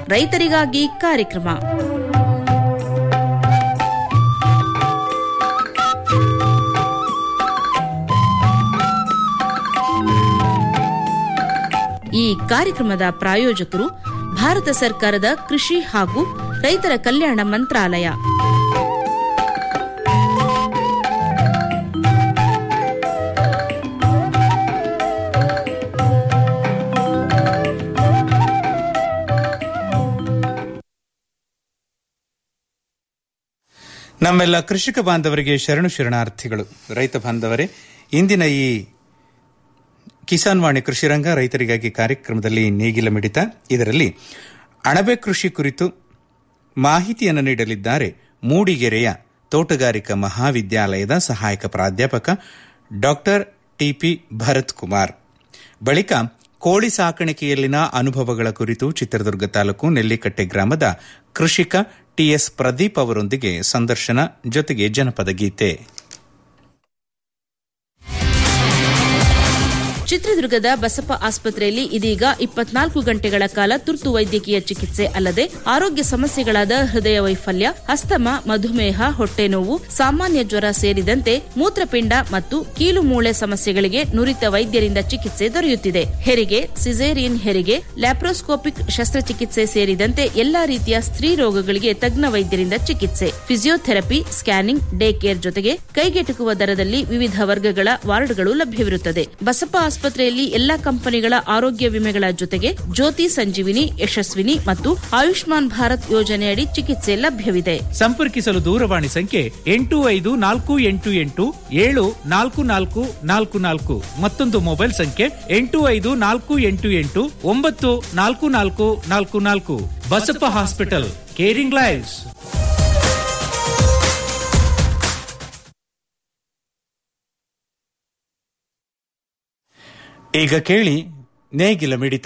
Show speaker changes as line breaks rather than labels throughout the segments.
ರೈತರಿಗಾಗಿ ಕಾರ್ಯಕ್ರಮ ಈ ಕಾರ್ಯಕ್ರಮದ ಪ್ರಾಯೋಜಕರು ಭಾರತ ಸರ್ಕಾರದ ಕೃಷಿ ಹಾಗೂ ರೈತರ ಕಲ್ಯಾಣ ಮಂತ್ರಾಲಯ
ನಮ್ಮೆಲ್ಲ ಕೃಷಿಕ ಬಾಂಧವರಿಗೆ ಶರಣು ಶರಣಾರ್ಥಿಗಳು ರೈತ ಬಾಂಧವರೇ ಇಂದಿನ ಈ ಕಿಸಾನ್ ವಾಣಿ ಕೃಷಿ ರಂಗ ರೈತರಿಗಾಗಿ ಕಾರ್ಯಕ್ರಮದಲ್ಲಿ ನೇಗಿಲ ಮಿಡಿತ ಇದರಲ್ಲಿ ಅಣಬೆ ಕೃಷಿ ಕುರಿತು ಮಾಹಿತಿಯನ್ನು ನೀಡಲಿದ್ದಾರೆ ಮೂಡಿಗೆರೆಯ ತೋಟಗಾರಿಕಾ ಮಹಾವಿದ್ಯಾಲಯದ ಸಹಾಯಕ ಪ್ರಾಧ್ಯಾಪಕ ಡಾಕ್ಟರ್ ಟಿಪಿ ಭರತ್ ಕುಮಾರ್ ಬಳಿಕ ಕೋಳಿ ಸಾಕಾಣಿಕೆಯಲ್ಲಿನ ಅನುಭವಗಳ ಕುರಿತು ಚಿತ್ರದುರ್ಗ ತಾಲೂಕು ನೆಲ್ಲಿಕಟ್ಟೆ ಗ್ರಾಮದ ಕೃಷಿಕ ಟಿಎಸ್ ಪ್ರದೀಪ್ ಅವರೊಂದಿಗೆ ಸಂದರ್ಶನ ಜೊತೆಗೆ ಜನಪದ ಗೀತೆ
ಚಿತ್ರದುರ್ಗದ ಬಸಪ್ಪ ಆಸ್ಪತ್ರೆಯಲ್ಲಿ ಇದೀಗ ಇಪ್ಪತ್ನಾಲ್ಕು ಗಂಟೆಗಳ ಕಾಲ ತುರ್ತು ವೈದ್ಯಕೀಯ ಚಿಕಿತ್ಸೆ ಅಲ್ಲದೆ ಆರೋಗ್ಯ ಸಮಸ್ಯೆಗಳಾದ ಹೃದಯ ವೈಫಲ್ಯ ಅಸ್ತಮ ಮಧುಮೇಹ ಹೊಟ್ಟೆ ನೋವು ಸಾಮಾನ್ಯ ಜ್ವರ ಸೇರಿದಂತೆ ಮೂತ್ರಪಿಂಡ ಮತ್ತು ಕೀಲು ಮೂಳೆ ಸಮಸ್ಯೆಗಳಿಗೆ ನುರಿತ ವೈದ್ಯರಿಂದ ಚಿಕಿತ್ಸೆ ದೊರೆಯುತ್ತಿದೆ ಹೆರಿಗೆ ಸಿಸೇರಿಯನ್ ಹೆರಿಗೆ ಲ್ಯಾಪ್ರೋಸ್ಕೋಪಿಕ್ ಶಸ್ತ್ರಚಿಕಿತ್ಸೆ ಸೇರಿದಂತೆ ಎಲ್ಲಾ ರೀತಿಯ ಸ್ತ್ರೀ ರೋಗಗಳಿಗೆ ತಜ್ಞ ವೈದ್ಯರಿಂದ ಚಿಕಿತ್ಸೆ ಫಿಸಿಯೋಥೆರಪಿ ಸ್ಕ್ಯಾನಿಂಗ್ ಡೇ ಕೇರ್ ಜೊತೆಗೆ ಕೈಗೆಟುಕುವ ದರದಲ್ಲಿ ವಿವಿಧ ವರ್ಗಗಳ ವಾರ್ಡ್ಗಳು ಲಭ್ಯವಿರುತ್ತದೆ ಬಸಪ್ಪ ಆಸ್ಪತ್ರೆಯಲ್ಲಿ ಎಲ್ಲಾ ಕಂಪನಿಗಳ ಆರೋಗ್ಯ ವಿಮೆಗಳ ಜೊತೆಗೆ ಜ್ಯೋತಿ ಸಂಜೀವಿನಿ ಯಶಸ್ವಿನಿ ಮತ್ತು ಆಯುಷ್ಮಾನ್ ಭಾರತ್ ಯೋಜನೆಯಡಿ ಚಿಕಿತ್ಸೆ ಲಭ್ಯವಿದೆ
ಸಂಪರ್ಕಿಸಲು ದೂರವಾಣಿ ಸಂಖ್ಯೆ ಎಂಟು ಐದು ನಾಲ್ಕು ಎಂಟು ಎಂಟು ಏಳು ನಾಲ್ಕು ನಾಲ್ಕು ನಾಲ್ಕು ನಾಲ್ಕು ಮತ್ತೊಂದು ಮೊಬೈಲ್ ಸಂಖ್ಯೆ ಎಂಟು ಐದು ನಾಲ್ಕು ಎಂಟು ಎಂಟು ಒಂಬತ್ತು ನಾಲ್ಕು ನಾಲ್ಕು ನಾಲ್ಕು ನಾಲ್ಕು ಬಸಪ್ಪ ಹಾಸ್ಪಿಟಲ್ ಕೇರಿಂಗ್ ಲೈವ್ಸ್
ಈಗ ಕೇಳಿ ನೇಗಿಲ ಮಿಡಿತ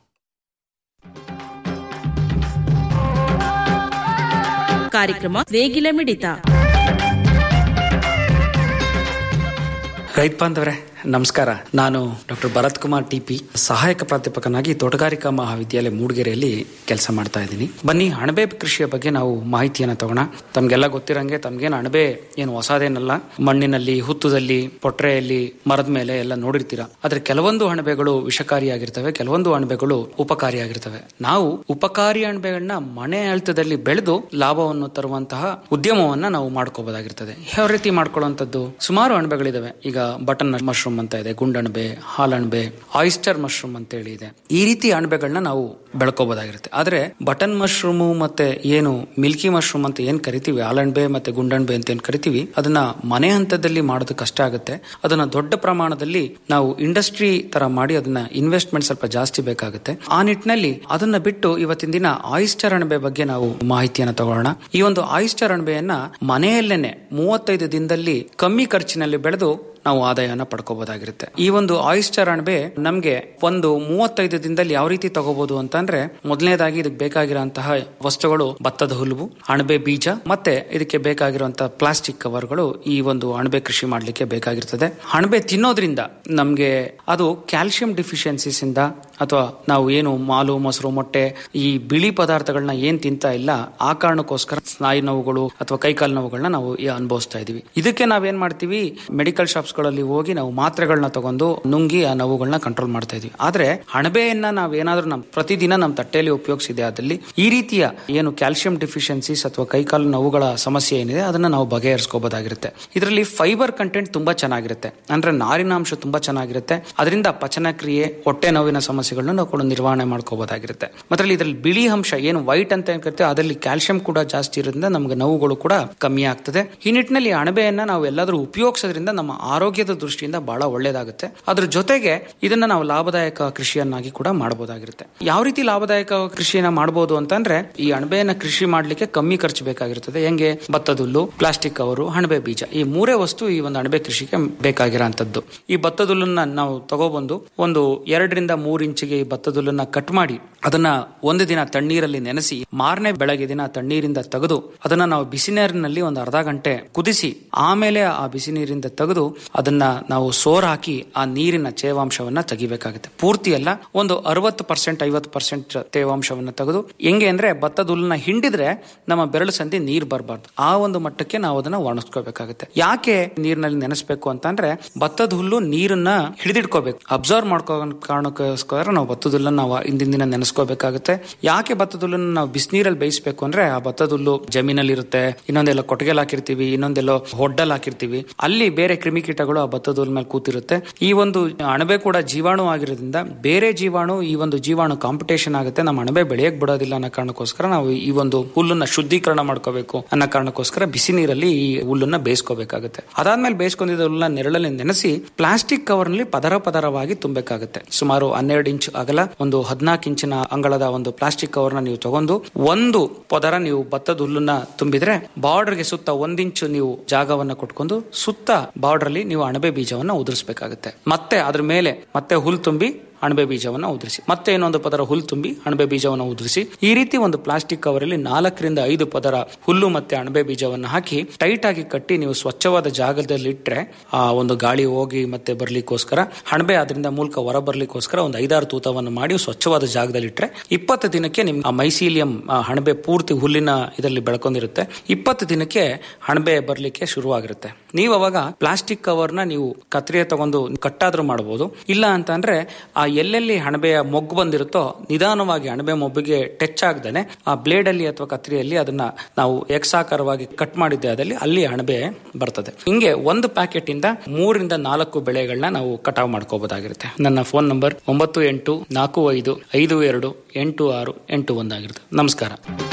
ಕಾರ್ಯಕ್ರಮ ನೇಗಿಲ ಮಿಡಿತ
ರೈತ ಬಾಂಧವರೇ ನಮಸ್ಕಾರ ನಾನು ಡಾಕ್ಟರ್ ಭರತ್ ಕುಮಾರ್ ಟಿಪಿ ಸಹಾಯಕ ಪ್ರಾಧ್ಯಾಪಕನಾಗಿ ತೋಟಗಾರಿಕಾ ಮಹಾವಿದ್ಯಾಲಯ ಮೂಡಿಗೆರೆಯಲ್ಲಿ ಕೆಲಸ ಮಾಡ್ತಾ ಇದ್ದೀನಿ ಬನ್ನಿ ಅಣಬೆ ಕೃಷಿಯ ಬಗ್ಗೆ ನಾವು ಮಾಹಿತಿಯನ್ನು ತಗೋಣ ತಮ್ಗೆಲ್ಲ ಗೊತ್ತಿರಂಗೆ ತಮ್ಗೇನು ಅಣಬೆ ಏನು ಹೊಸದೇನಲ್ಲ ಮಣ್ಣಿನಲ್ಲಿ ಹುತ್ತದಲ್ಲಿ ಪೊಟ್ರೆಯಲ್ಲಿ ಮರದ ಮೇಲೆ ಎಲ್ಲ ನೋಡಿರ್ತೀರ ಆದ್ರೆ ಕೆಲವೊಂದು ಅಣಬೆಗಳು ವಿಷಕಾರಿಯಾಗಿರ್ತವೆ ಕೆಲವೊಂದು ಅಣಬೆಗಳು ಉಪಕಾರಿಯಾಗಿರ್ತವೆ ನಾವು ಉಪಕಾರಿ ಅಣಬೆಗಳನ್ನ ಮನೆ ಅಳ್ತದಲ್ಲಿ ಬೆಳೆದು ಲಾಭವನ್ನು ತರುವಂತಹ ಉದ್ಯಮವನ್ನ ನಾವು ಮಾಡ್ಕೋಬಹುದಾಗಿರ್ತದೆ ಯಾವ ರೀತಿ ಮಾಡ್ಕೊಳ್ಳುವಂಥದ್ದು ಸುಮಾರು ಅಣಬೆಗಳಿದಾವೆ ಈಗ ಬಟನ್ ಮಶ್ರೂಮ್ ಅಂತ ಇದೆ ಗುಂಡಣಬೆ ಹಾಲಣಬೆ ಆಯಿಸ್ಟರ್ ಮಶ್ರೂಮ್ ಅಂತ ಹೇಳಿ ಇದೆ ಈ ರೀತಿ ಅಣಬೆಗಳನ್ನ ನಾವು ಬೆಳ್ಕೋಬಹುದಾಗಿರುತ್ತೆ ಆದ್ರೆ ಬಟನ್ ಮಶ್ರೂಮ್ ಮತ್ತೆ ಏನು ಮಿಲ್ಕಿ ಮಶ್ರೂಮ್ ಅಂತ ಏನ್ ಕರಿತೀವಿ ಹಾಲಣ್ಬೆ ಮತ್ತೆ ಗುಂಡಣ್ಬೆ ಅಂತ ಏನ್ ಕರಿತೀವಿ ಅದನ್ನ ಮನೆ ಹಂತದಲ್ಲಿ ಮಾಡೋದು ಕಷ್ಟ ಆಗುತ್ತೆ ಅದನ್ನ ದೊಡ್ಡ ಪ್ರಮಾಣದಲ್ಲಿ ನಾವು ಇಂಡಸ್ಟ್ರಿ ತರ ಮಾಡಿ ಅದನ್ನ ಇನ್ವೆಸ್ಟ್ಮೆಂಟ್ ಸ್ವಲ್ಪ ಜಾಸ್ತಿ ಬೇಕಾಗುತ್ತೆ ಆ ನಿಟ್ಟಿನಲ್ಲಿ ಅದನ್ನ ಬಿಟ್ಟು ಇವತ್ತಿನ ದಿನ ಆಯಿಸ್ಟರ್ ಅಣಬೆ ಬಗ್ಗೆ ನಾವು ಮಾಹಿತಿಯನ್ನು ತಗೊಳ್ಳೋಣ ಈ ಒಂದು ಆಯಿಸ್ಟರ್ ಅಣಬೆಯನ್ನ ಮನೆಯಲ್ಲೇನೆ ಮೂವತ್ತೈದು ದಿನದಲ್ಲಿ ಕಮ್ಮಿ ಖರ್ಚಿನಲ್ಲಿ ಬೆಳೆದು ನಾವು ಆದಾಯನ ಪಡ್ಕೋಬಹುದಾಗಿರುತ್ತೆ ಈ ಒಂದು ಆಯಿಸ್ಟರ್ ಅಣಬೆ ನಮ್ಗೆ ಒಂದು ಮೂವತ್ತೈದು ದಿನದಲ್ಲಿ ಯಾವ ರೀತಿ ತಗೋಬಹುದು ಅಂತಂದ್ರೆ ಮೊದಲನೇದಾಗಿ ಇದಕ್ಕೆ ಬೇಕಾಗಿರುವಂತಹ ವಸ್ತುಗಳು ಭತ್ತದ ಹುಲ್ಲು ಅಣಬೆ ಬೀಜ ಮತ್ತೆ ಇದಕ್ಕೆ ಬೇಕಾಗಿರುವಂತಹ ಪ್ಲಾಸ್ಟಿಕ್ ಕವರ್ಗಳು ಈ ಒಂದು ಅಣಬೆ ಕೃಷಿ ಮಾಡ್ಲಿಕ್ಕೆ ಬೇಕಾಗಿರ್ತದೆ ಅಣಬೆ ತಿನ್ನೋದ್ರಿಂದ ನಮ್ಗೆ ಅದು ಕ್ಯಾಲ್ಸಿಯಂ ಡಿಫಿಷಿಯನ್ಸಿಸ್ ಇಂದ ಅಥವಾ ನಾವು ಏನು ಮಾಲು ಮೊಸರು ಮೊಟ್ಟೆ ಈ ಬಿಳಿ ಪದಾರ್ಥಗಳನ್ನ ಏನ್ ತಿಂತಾ ಇಲ್ಲ ಆ ಕಾರಣಕ್ಕೋಸ್ಕರ ಸ್ನಾಯು ನೋವುಗಳು ಅಥವಾ ಕೈಕಾಲು ನೋವುಗಳನ್ನ ನಾವು ಈ ಅನುಭವಿಸ್ತಾ ಇದೀವಿ ಇದಕ್ಕೆ ನಾವೇನ್ ಮಾಡ್ತೀವಿ ಮೆಡಿಕಲ್ ಶಾಪ್ಸ್ ಗಳಲ್ಲಿ ಹೋಗಿ ನಾವು ಮಾತ್ರೆಗಳನ್ನ ತಗೊಂಡು ನುಂಗಿ ಆ ನೋವುಗಳನ್ನ ಕಂಟ್ರೋಲ್ ಮಾಡ್ತಾ ಇದೀವಿ ಆದ್ರೆ ಅಣಬೆಯನ್ನ ನಾವ್ ಏನಾದ್ರೂ ನಮ್ ಪ್ರತಿದಿನ ನಮ್ಮ ತಟ್ಟೆಯಲ್ಲಿ ಉಪಯೋಗಿಸಿದೆ ಅದಲ್ಲಿ ಈ ರೀತಿಯ ಏನು ಕ್ಯಾಲ್ಸಿಯಂ ಡಿಫಿಷಿಯನ್ಸಿಸ್ ಅಥವಾ ಕೈಕಾಲು ನೋವುಗಳ ಸಮಸ್ಯೆ ಏನಿದೆ ಅದನ್ನ ನಾವು ಬಗೆಹರಿಸ್ಕೋಬಹುದಾಗಿರುತ್ತೆ ಇದರಲ್ಲಿ ಫೈಬರ್ ಕಂಟೆಂಟ್ ತುಂಬಾ ಚೆನ್ನಾಗಿರುತ್ತೆ ಅಂದ್ರೆ ನಾರಿನಾಂಶ ತುಂಬಾ ಚೆನ್ನಾಗಿರುತ್ತೆ ಅದರಿಂದ ಪಚನ ಕ್ರಿಯೆ ಹೊಟ್ಟೆ ನೋವಿನ ಸಮಸ್ಯೆಗಳನ್ನ ನಾವು ಕೂಡ ನಿರ್ವಹಣೆ ಮಾಡ್ಕೋಬಹುದಾಗಿರುತ್ತೆ ಮತ್ತೆ ಇದರಲ್ಲಿ ಬಿಳಿ ಅಂಶ ಏನು ವೈಟ್ ಅಂತ ಏನ್ ಕರಿತೀವಿ ಅದರಲ್ಲಿ ಕ್ಯಾಲ್ಸಿಯಂ ಕೂಡ ಜಾಸ್ತಿ ಇರೋದ್ರಿಂದ ನಮಗೆ ನೋವುಗಳು ಕೂಡ ಕಮ್ಮಿ ಆಗ್ತದೆ ಈ ನಿಟ್ಟಿನಲ್ಲಿ ಅಣಬೆಯನ್ನ ನಾವು ಎಲ್ಲಾದ್ರೂ ಉಪಯೋಗಿಸೋದ್ರಿಂದ ನಮ್ಮ ಆರೋಗ್ಯದ ದೃಷ್ಟಿಯಿಂದ ಬಹಳ ಒಳ್ಳೇದಾಗುತ್ತೆ ಅದ್ರ ಜೊತೆಗೆ ಇದನ್ನ ನಾವು ಲಾಭದಾಯಕ ಕೃಷಿಯನ್ನಾಗಿ ಕೂಡ ಮಾಡಬಹುದಾಗಿರುತ್ತೆ ಯಾವ ರೀತಿ ಲಾಭದಾಯಕ ಕೃಷಿಯನ್ನ ಮಾಡಬಹುದು ಅಂತಂದ್ರೆ ಈ ಅಣಬೆಯನ್ನ ಕೃಷಿ ಮಾಡ್ಲಿಕ್ಕೆ ಕಮ್ಮಿ ಖರ್ಚು ಬೇಕಾಗಿರುತ್ತದೆ ಹೆಂಗೆ ಭತ್ತದ ಹುಲ್ಲು ಪ್ಲಾಸ್ಟಿಕ್ ಕವರು ಅಣಬೆ ಬೀಜ ಈ ಮೂರೇ ವಸ್ತು ಈ ಒಂದು ಅಣಬೆ ಕೃಷಿಗೆ ಬೇಕಾಗಿರೋಂಥದ್ದು ಈ ಭತ್ತದ ಹುಲ್ಲನ್ನ ನಾವು ತಗೊಬಂದು ಒಂದು ಎರಡರಿಂದ ಮೂರು ಇಂಚ್ ಇಂಚಿಗೆ ಈ ಭತ್ತದ ಹುಲ್ಲನ್ನ ಕಟ್ ಮಾಡಿ ಅದನ್ನ ಒಂದು ದಿನ ತಣ್ಣೀರಲ್ಲಿ ನೆನೆಸಿ ಮಾರನೇ ಬೆಳಗ್ಗೆ ದಿನ ತಣ್ಣೀರಿಂದ ತೆಗೆದು ಅದನ್ನ ನಾವು ಬಿಸಿ ನೀರಿನಲ್ಲಿ ಒಂದು ಅರ್ಧ ಗಂಟೆ ಕುದಿಸಿ ಆಮೇಲೆ ಆ ಬಿಸಿ ನೀರಿಂದ ತೆಗೆದು ಅದನ್ನ ನಾವು ಸೋರ್ ಹಾಕಿ ಆ ನೀರಿನ ತೇವಾಂಶವನ್ನ ತೆಗಿಬೇಕಾಗುತ್ತೆ ಪೂರ್ತಿ ಅಲ್ಲ ಒಂದು ಅರವತ್ತು ಪರ್ಸೆಂಟ್ ಐವತ್ತು ಪರ್ಸೆಂಟ್ ತೇವಾಂಶವನ್ನ ತೆಗೆದು ಹೆಂಗೆ ಅಂದ್ರೆ ಭತ್ತದ ಹುಲ್ಲನ್ನ ಹಿಂಡಿದ್ರೆ ನಮ್ಮ ಬೆರಳು ಸಂಧಿ ನೀರ್ ಬರಬಾರ್ದು ಆ ಒಂದು ಮಟ್ಟಕ್ಕೆ ನಾವು ಅದನ್ನ ಒಣಗಿಸ್ಕೋಬೇಕಾಗುತ್ತೆ ಯಾಕೆ ನೀರಿನಲ್ಲಿ ನೆನೆಸ್ಬೇಕು ಅಂತಂದ್ರೆ ಭತ್ತದ ಹುಲ್ಲು ನೀರನ್ನ ಹಿಡಿದಿಟ್ಕೋಬೇಕು ಅಬ್ಸರ್ವ್ ಮಾಡ್ಕೋ ಕಾರಣಕ್ಕೋಸ್ಕರ ನಾವು ಭತ್ತದ ಹುಲ್ಲನ್ನ ನಾವು ಹಿಂದಿನ ದಿನ ನೆನೆಸ್ಕೋಬೇಕಾಗುತ್ತೆ ಯಾಕೆ ಭತ್ತದ ಹುಲ್ಲನ್ನ ನಾವು ಬಿಸಿನೀರಲ್ಲಿ ಬೇಯಿಸ್ಬೇಕು ಅಂದ್ರೆ ಆ ಭತ್ತದ ಹುಲ್ಲು ಜಮೀನಲ್ಲಿ ಇರುತ್ತೆ ಇನ್ನೊಂದೆಲ್ಲ ಕೊಟ್ಟಿಗೆಲ್ ಹಾಕಿರ್ತೀವಿ ಇನ್ನೊಂದೆಲ್ಲೋ ಹೊಡ್ಡಲ್ ಹಾಕಿರ್ತೀವಿ ಅಲ್ಲಿ ಬೇರೆ ಕ್ರಿಮಿಕೀಟಗಳು ಆ ಭತ್ತದ ಹುಲ್ ಮೇಲೆ ಕೂತಿರುತ್ತೆ ಈ ಒಂದು ಅಣಬೆ ಕೂಡ ಜೀವಾಣು ಆಗಿರೋದ್ರಿಂದ ಬೇರೆ ಜೀವಾಣು ಈ ಒಂದು ಜೀವಾಣು ಕಾಂಪಿಟೇಷನ್ ಆಗುತ್ತೆ ನಮ್ಮ ಅಣಬೆ ಬೆಳೆಯಕ್ ಬಿಡೋದಿಲ್ಲ ಅನ್ನೋ ಕಾರಣಕ್ಕೋಸ್ಕರ ನಾವು ಈ ಒಂದು ಹುಲ್ಲನ್ನ ಶುದ್ಧೀಕರಣ ಮಾಡ್ಕೋಬೇಕು ಅನ್ನೋ ಕಾರಣಕ್ಕೋಸ್ಕರ ಬಿಸಿ ನೀರಲ್ಲಿ ಈ ಹುಲ್ಲನ್ನ ಬೇಯಿಸ್ಕೋಬೇಕಾಗುತ್ತೆ ಅದಾದ್ಮೇಲೆ ಬೇಯಿಸ್ಕೊಂಡಿದ್ದ ಹುಲ್ಲನ್ನ ನೆರಳಲ್ಲಿ ನೆನೆಸಿ ಪ್ಲಾಸ್ಟಿಕ್ ಕವರ್ ನಲ್ಲಿ ಪದರ ಪದರವಾಗಿ ತುಂಬಬೇಕಾಗುತ್ತೆ ಸುಮಾರು ಹನ್ನೆರಡು ಇಂಚ್ ಅಗಲ ಒಂದು ಹದಿನಾಲ್ಕು ಇಂಚಿನ ಅಂಗಳದ ಒಂದು ಪ್ಲಾಸ್ಟಿಕ್ ಕವರ್ ನ ನೀವು ತಗೊಂಡು ಒಂದು ಪದರ ನೀವು ಭತ್ತದ ಹುಲ್ಲನ್ನ ತುಂಬಿದ್ರೆ ಬಾರ್ಡರ್ಗೆ ಸುತ್ತ ಒಂದಿಂಚು ನೀವು ಜಾಗವನ್ನ ಕೊಟ್ಕೊಂಡು ಸುತ್ತ ಬಾರ್ಡರ್ ಅಲ್ಲಿ ನೀವು ಅಣಬೆ ಬೀಜವನ್ನ ಉದುರಿಸಬೇಕಾಗುತ್ತೆ ಮತ್ತೆ ಅದ್ರ ಮೇಲೆ ಮತ್ತೆ ಹುಲ್ ತುಂಬಿ ಅಣಬೆ ಬೀಜವನ್ನ ಉದುರಿಸಿ ಮತ್ತೆ ಇನ್ನೊಂದು ಪದರ ಹುಲ್ ತುಂಬಿ ಅಣಬೆ ಬೀಜವನ್ನು ಉದುರಿಸಿ ಈ ರೀತಿ ಒಂದು ಪ್ಲಾಸ್ಟಿಕ್ ಕವರ್ ಅಲ್ಲಿ ನಾಲ್ಕರಿಂದ ಐದು ಪದರ ಹುಲ್ಲು ಮತ್ತೆ ಅಣಬೆ ಬೀಜವನ್ನು ಹಾಕಿ ಟೈಟ್ ಆಗಿ ಕಟ್ಟಿ ನೀವು ಸ್ವಚ್ಛವಾದ ಜಾಗದಲ್ಲಿ ಇಟ್ರೆ ಆ ಒಂದು ಗಾಳಿ ಹೋಗಿ ಮತ್ತೆ ಬರ್ಲಿಕ್ಕೋಸ್ಕರ ಅಣಬೆ ಅದರಿಂದ ಮೂಲಕ ಹೊರ ಬರ್ಲಿಕ್ಕೋಸ್ಕರ ಒಂದು ಐದಾರು ತೂತವನ್ನು ಮಾಡಿ ಸ್ವಚ್ಛವಾದ ಜಾಗದಲ್ಲಿ ಇಟ್ರೆ ಇಪ್ಪತ್ತು ದಿನಕ್ಕೆ ನಿಮ್ ಆ ಮೈಸೀಲಿಯಂ ಆ ಅಣಬೆ ಪೂರ್ತಿ ಹುಲ್ಲಿನ ಇದರಲ್ಲಿ ಬೆಳ್ಕೊಂಡಿರುತ್ತೆ ಇಪ್ಪತ್ತು ದಿನಕ್ಕೆ ಅಣಬೆ ಬರ್ಲಿಕ್ಕೆ ಶುರುವಾಗಿರುತ್ತೆ ನೀವು ಅವಾಗ ಪ್ಲಾಸ್ಟಿಕ್ ಕವರ್ನ ನೀವು ಕತ್ರಿಯ ತಗೊಂಡು ಕಟ್ಟಾದ್ರೂ ಮಾಡಬಹುದು ಇಲ್ಲ ಅಂತ ಅಂದ್ರೆ ಆ ಎಲ್ಲೆಲ್ಲಿ ಅಣಬೆಯ ಮೊಗ್ಗು ಬಂದಿರುತ್ತೋ ನಿಧಾನವಾಗಿ ಅಣಬೆ ಮೊಬ್ಬಿಗೆ ಟಚ್ ಆಗದೇನೆ ಆ ಬ್ಲೇಡ್ ಅಲ್ಲಿ ಅಥವಾ ಕತ್ರಿಯಲ್ಲಿ ಅದನ್ನ ನಾವು ಎಕ್ಸಾಕಾರವಾಗಿ ಕಟ್ ಮಾಡಿದ್ದೆ ಅದಲ್ಲಿ ಅಲ್ಲಿ ಅಣಬೆ ಬರ್ತದೆ ಹಿಂಗೆ ಒಂದು ಪ್ಯಾಕೆಟ್ ಇಂದ ಮೂರರಿಂದ ನಾಲ್ಕು ಬೆಳೆಗಳನ್ನ ನಾವು ಕಟಾವ್ ಮಾಡ್ಕೋಬಹುದಾಗಿರುತ್ತೆ ನನ್ನ ಫೋನ್ ನಂಬರ್ ಒಂಬತ್ತು ಎಂಟು ನಾಲ್ಕು ಐದು ಐದು ಎರಡು ಎಂಟು ಆರು ಎಂಟು ಒಂದಾಗಿರುತ್ತೆ ನಮಸ್ಕಾರ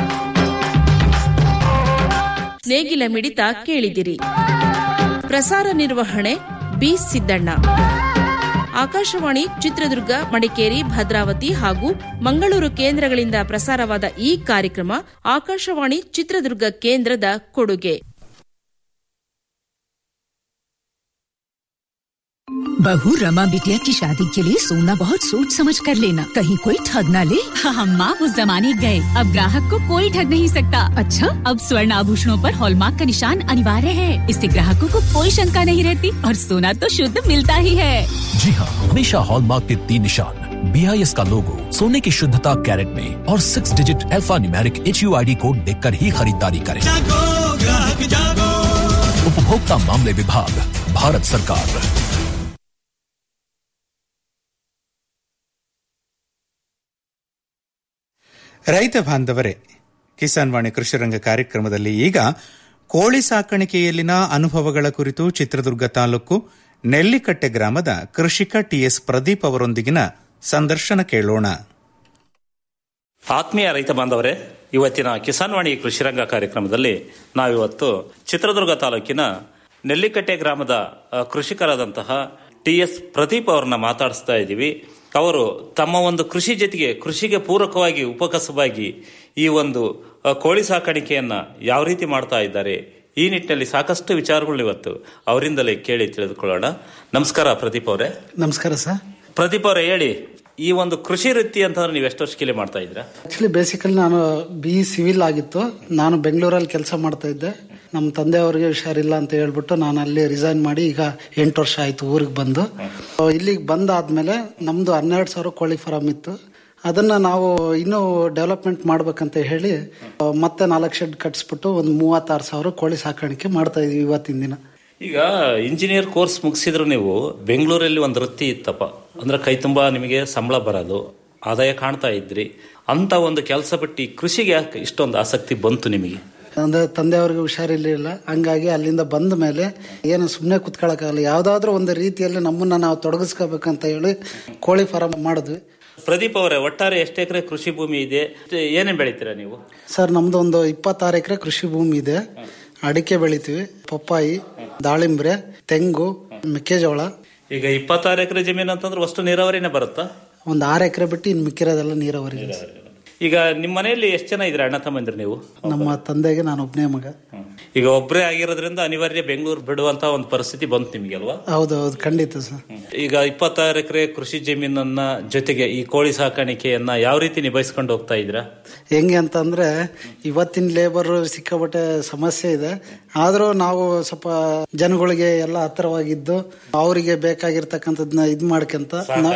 ನೇಗಿಲ ಮಿಡಿತ ಕೇಳಿದಿರಿ ಪ್ರಸಾರ ನಿರ್ವಹಣೆ ಬಿ ಸಿದ್ದಣ್ಣ ಆಕಾಶವಾಣಿ ಚಿತ್ರದುರ್ಗ ಮಡಿಕೇರಿ ಭದ್ರಾವತಿ ಹಾಗೂ ಮಂಗಳೂರು ಕೇಂದ್ರಗಳಿಂದ ಪ್ರಸಾರವಾದ ಈ ಕಾರ್ಯಕ್ರಮ ಆಕಾಶವಾಣಿ ಚಿತ್ರದುರ್ಗ ಕೇಂದ್ರದ ಕೊಡುಗೆ
बहू रमा बिटिया की शादी के लिए सोना बहुत सोच समझ कर लेना कहीं कोई ठग ना ले
हम माँ उस जमाने गए अब ग्राहक को कोई ठग नहीं सकता
अच्छा
अब स्वर्ण आभूषणों पर हॉलमार्क का निशान अनिवार्य है इससे ग्राहकों को कोई शंका नहीं रहती और सोना तो शुद्ध मिलता ही है
जी हाँ हमेशा हॉलमार्क के तीन निशान बी आई एस का लोगो सोने की शुद्धता कैरेट में और six digit alphanumeric H U I D code देख कर ही खरीदारी करें उपभोक्ता मामले विभाग भारत सरकार
ರೈತ ಬಾಂಧವರೇ ಕಿಸಾನ್ ವಾಣಿ ಕೃಷಿರಂಗ ಕಾರ್ಯಕ್ರಮದಲ್ಲಿ ಈಗ ಕೋಳಿ ಸಾಕಾಣಿಕೆಯಲ್ಲಿನ ಅನುಭವಗಳ ಕುರಿತು ಚಿತ್ರದುರ್ಗ ತಾಲೂಕು ನೆಲ್ಲಿಕಟ್ಟೆ ಗ್ರಾಮದ ಕೃಷಿಕ ಟಿಎಸ್ ಪ್ರದೀಪ್ ಅವರೊಂದಿಗಿನ ಸಂದರ್ಶನ ಕೇಳೋಣ
ಆತ್ಮೀಯ ರೈತ ಬಾಂಧವರೇ ಇವತ್ತಿನ ಕಿಸಾನ್ವಾಣಿ ಕೃಷಿರಂಗ ಕಾರ್ಯಕ್ರಮದಲ್ಲಿ ನಾವಿವತ್ತು ಚಿತ್ರದುರ್ಗ ತಾಲೂಕಿನ ನೆಲ್ಲಿಕಟ್ಟೆ ಗ್ರಾಮದ ಅ, ಕೃಷಿಕರಾದಂತಹ ಟಿ ಎಸ್ ಪ್ರದೀಪ್ ಅವರನ್ನ ಮಾತಾಡಿಸ್ತಾ ಇದ್ದೀವಿ ಅವರು ತಮ್ಮ ಒಂದು ಕೃಷಿ ಜೊತೆಗೆ ಕೃಷಿಗೆ ಪೂರಕವಾಗಿ ಉಪಕಸವಾಗಿ ಈ ಒಂದು ಅ, ಕೋಳಿ ಸಾಕಾಣಿಕೆಯನ್ನ ಯಾವ ರೀತಿ ಮಾಡ್ತಾ ಇದ್ದಾರೆ ಈ ನಿಟ್ಟಿನಲ್ಲಿ ಸಾಕಷ್ಟು ವಿಚಾರಗಳು ಇವತ್ತು ಅವರಿಂದಲೇ ಕೇಳಿ ತಿಳಿದುಕೊಳ್ಳೋಣ ನಮಸ್ಕಾರ ಪ್ರದೀಪ್ ಅವರೇ
ನಮಸ್ಕಾರ ಸರ್
ಪ್ರದೀಪ್ ಅವರೇ ಹೇಳಿ ಈ ಒಂದು ಕೃಷಿ ವೃತ್ತಿ ಅಂತಂದ್ರೆ ನೀವು ಎಷ್ಟು ವರ್ಷ ಮಾಡ್ತಾ ಇದ್ದೀರಾ
ಆಕ್ಚುಲಿ ಬೇಸಿಕಲಿ ನಾನು ಬಿ ಸಿವಿಲ್ ಆಗಿತ್ತು ನಾನು ಬೆಂಗಳೂರಲ್ಲಿ ಕೆಲಸ ಮಾಡ್ತಾ ಇದ್ದೆ ನಮ್ಮ ತಂದೆಯವರಿಗೆ ಹುಷಾರಿಲ್ಲ ಅಂತ ಹೇಳ್ಬಿಟ್ಟು ನಾನು ಅಲ್ಲಿ ರಿಸೈನ್ ಮಾಡಿ ಈಗ ಎಂಟು ವರ್ಷ ಆಯ್ತು ಊರಿಗೆ ಬಂದು ಇಲ್ಲಿಗೆ ಬಂದಾದ್ಮೇಲೆ ನಮ್ದು ಹನ್ನೆರಡು ಸಾವಿರ ಕೋಳಿ ಫಾರಂ ಇತ್ತು ಅದನ್ನ ನಾವು ಇನ್ನೂ ಡೆವಲಪ್ಮೆಂಟ್ ಮಾಡ್ಬೇಕಂತ ಹೇಳಿ ಆ, ಮತ್ತೆ ನಾಲ್ಕು ಶೆಡ್ ಕಟ್ಸ್ಬಿಟ್ಟು ಒಂದು ಮೂವತ್ತಾರು ಸಾವಿರ ಕೋಳಿ ಸಾಕಾಣಿಕೆ ಮಾಡ್ತಾ ಇದೀವಿ ಇವತ್ತಿನ ದಿನ
ಈಗ ಇಂಜಿನಿಯರ್ ಕೋರ್ಸ್ ಮುಗಿಸಿದ್ರು ನೀವು ಬೆಂಗಳೂರಲ್ಲಿ ಒಂದು ವೃತ್ತಿ ಇತ್ತಪ್ಪ ಅಂದ್ರೆ ಕೈ ತುಂಬಾ ನಿಮಗೆ ಸಂಬಳ ಬರೋದು ಆದಾಯ ಕಾಣ್ತಾ ಇದ್ರಿ ಅಂತ ಒಂದು ಕೆಲಸ ಬಿಟ್ಟು ಈ ಕೃಷಿಗೆ ಯಾಕೆ ಇಷ್ಟೊಂದು ಆಸಕ್ತಿ ಬಂತು ನಿಮಗೆ
ಅಂದ್ರೆ ತಂದೆಯವ್ರಿಗೆ ಹುಷಾರಿರ್ಲಿಲ್ಲ ಹಂಗಾಗಿ ಅಲ್ಲಿಂದ ಬಂದ ಮೇಲೆ ಏನು ಸುಮ್ಮನೆ ಕುತ್ಕೊಳ್ಳೋಕ್ಕಾಗಲ್ಲ ಯಾವ್ದಾದ್ರು ಒಂದು ರೀತಿಯಲ್ಲಿ ನಮ್ಮನ್ನ ನಾವು ತೊಡಗಿಸ್ಕೋಬೇಕಂತ ಹೇಳಿ ಕೋಳಿ ಫಾರಂ ಮಾಡಿದ್ವಿ
ಪ್ರದೀಪ್ ಅವರೇ ಒಟ್ಟಾರೆ ಎಷ್ಟು ಎಕರೆ ಕೃಷಿ ಭೂಮಿ ಇದೆ ಏನೇನ್ ಬೆಳಿತೀರಾ ನೀವು
ಸರ್ ನಮ್ದು ಒಂದು ಇಪ್ಪತ್ತಾರು ಎಕರೆ ಕೃಷಿ ಭೂಮಿ ಇದೆ ಅಡಿಕೆ ಬೆಳಿತೀವಿ ಪಪ್ಪಾಯಿ ದಾಳಿಂಬ್ರೆ ತೆಂಗು ಮೆಕ್ಕೆಜೋಳ
ಈಗ ಇಪ್ಪತ್ತಾರು ಎಕರೆ ಜಮೀನು ಅಂತಂದ್ರೆ ಅಷ್ಟು ನೀರಾವರಿನೇ ಬರುತ್ತಾ
ಒಂದು ಆರು ಎಕರೆ ಬಿಟ್ಟು ಇನ್ನು ಮಿಕ್ಕಿರೋದೆಲ್ಲ ನೀರಾವರಿ ಇದೆ ಸರ್.
ಈಗ ನಿಮ್ಮ ಮನೆಯಲ್ಲಿ ಎಷ್ಟು ಜನ ಇದ್ರೆ ಅಣ್ಣ ತಮ್ಮಂದಿರು ನೀವು
ನಮ್ಮ ತಂದೆಗೆ ನಾನು ಒಬ್ಬನೇ ಮಗ
ಈಗ ಒಬ್ಬರೇ ಆಗಿರೋದ್ರಿಂದ ಅನಿವಾರ್ಯ ಬೆಂಗಳೂರು ಬಿಡುವಂತ ಒಂದು ಪರಿಸ್ಥಿತಿ ಬಂತು ನಿಮಗೆ ಅಲ್ವಾ
ಹೌದು ಹೌದು ಖಂಡಿತ ಸರ್
ಈಗ ಇಪ್ಪತ್ತಾರು ಎಕರೆ ಕೃಷಿ ಜಮೀನನ್ನ ಜೊತೆಗೆ ಈ ಕೋಳಿ ಸಾಕಾಣಿಕೆಯನ್ನ ಯಾವ ರೀತಿ ನಿಭಾಯಿಸ್ಕೊಂಡು ಹೋಗ್ತಾ ಇದ್ದೀರಾ
ಹೆಂಗೆ ಅಂತಂದ್ರೆ ಇವತ್ತಿನ ಲೇಬರ್ ಸಿಕ್ಕಾಪಟ್ಟೆ ಸಮಸ್ಯೆ ಇದೆ ಆದರೂ ನಾವು ಸ್ವಲ್ಪ ಜನಗಳಿಗೆ ಎಲ್ಲ ಹತ್ತಿರವಾಗಿದ್ದು ಅವರಿಗೆ ಬೇಕಾಗಿರ್ತಕ್ಕಂಥದ್ನ ಇದ್ ಮಾಡ್ಕೊಂತ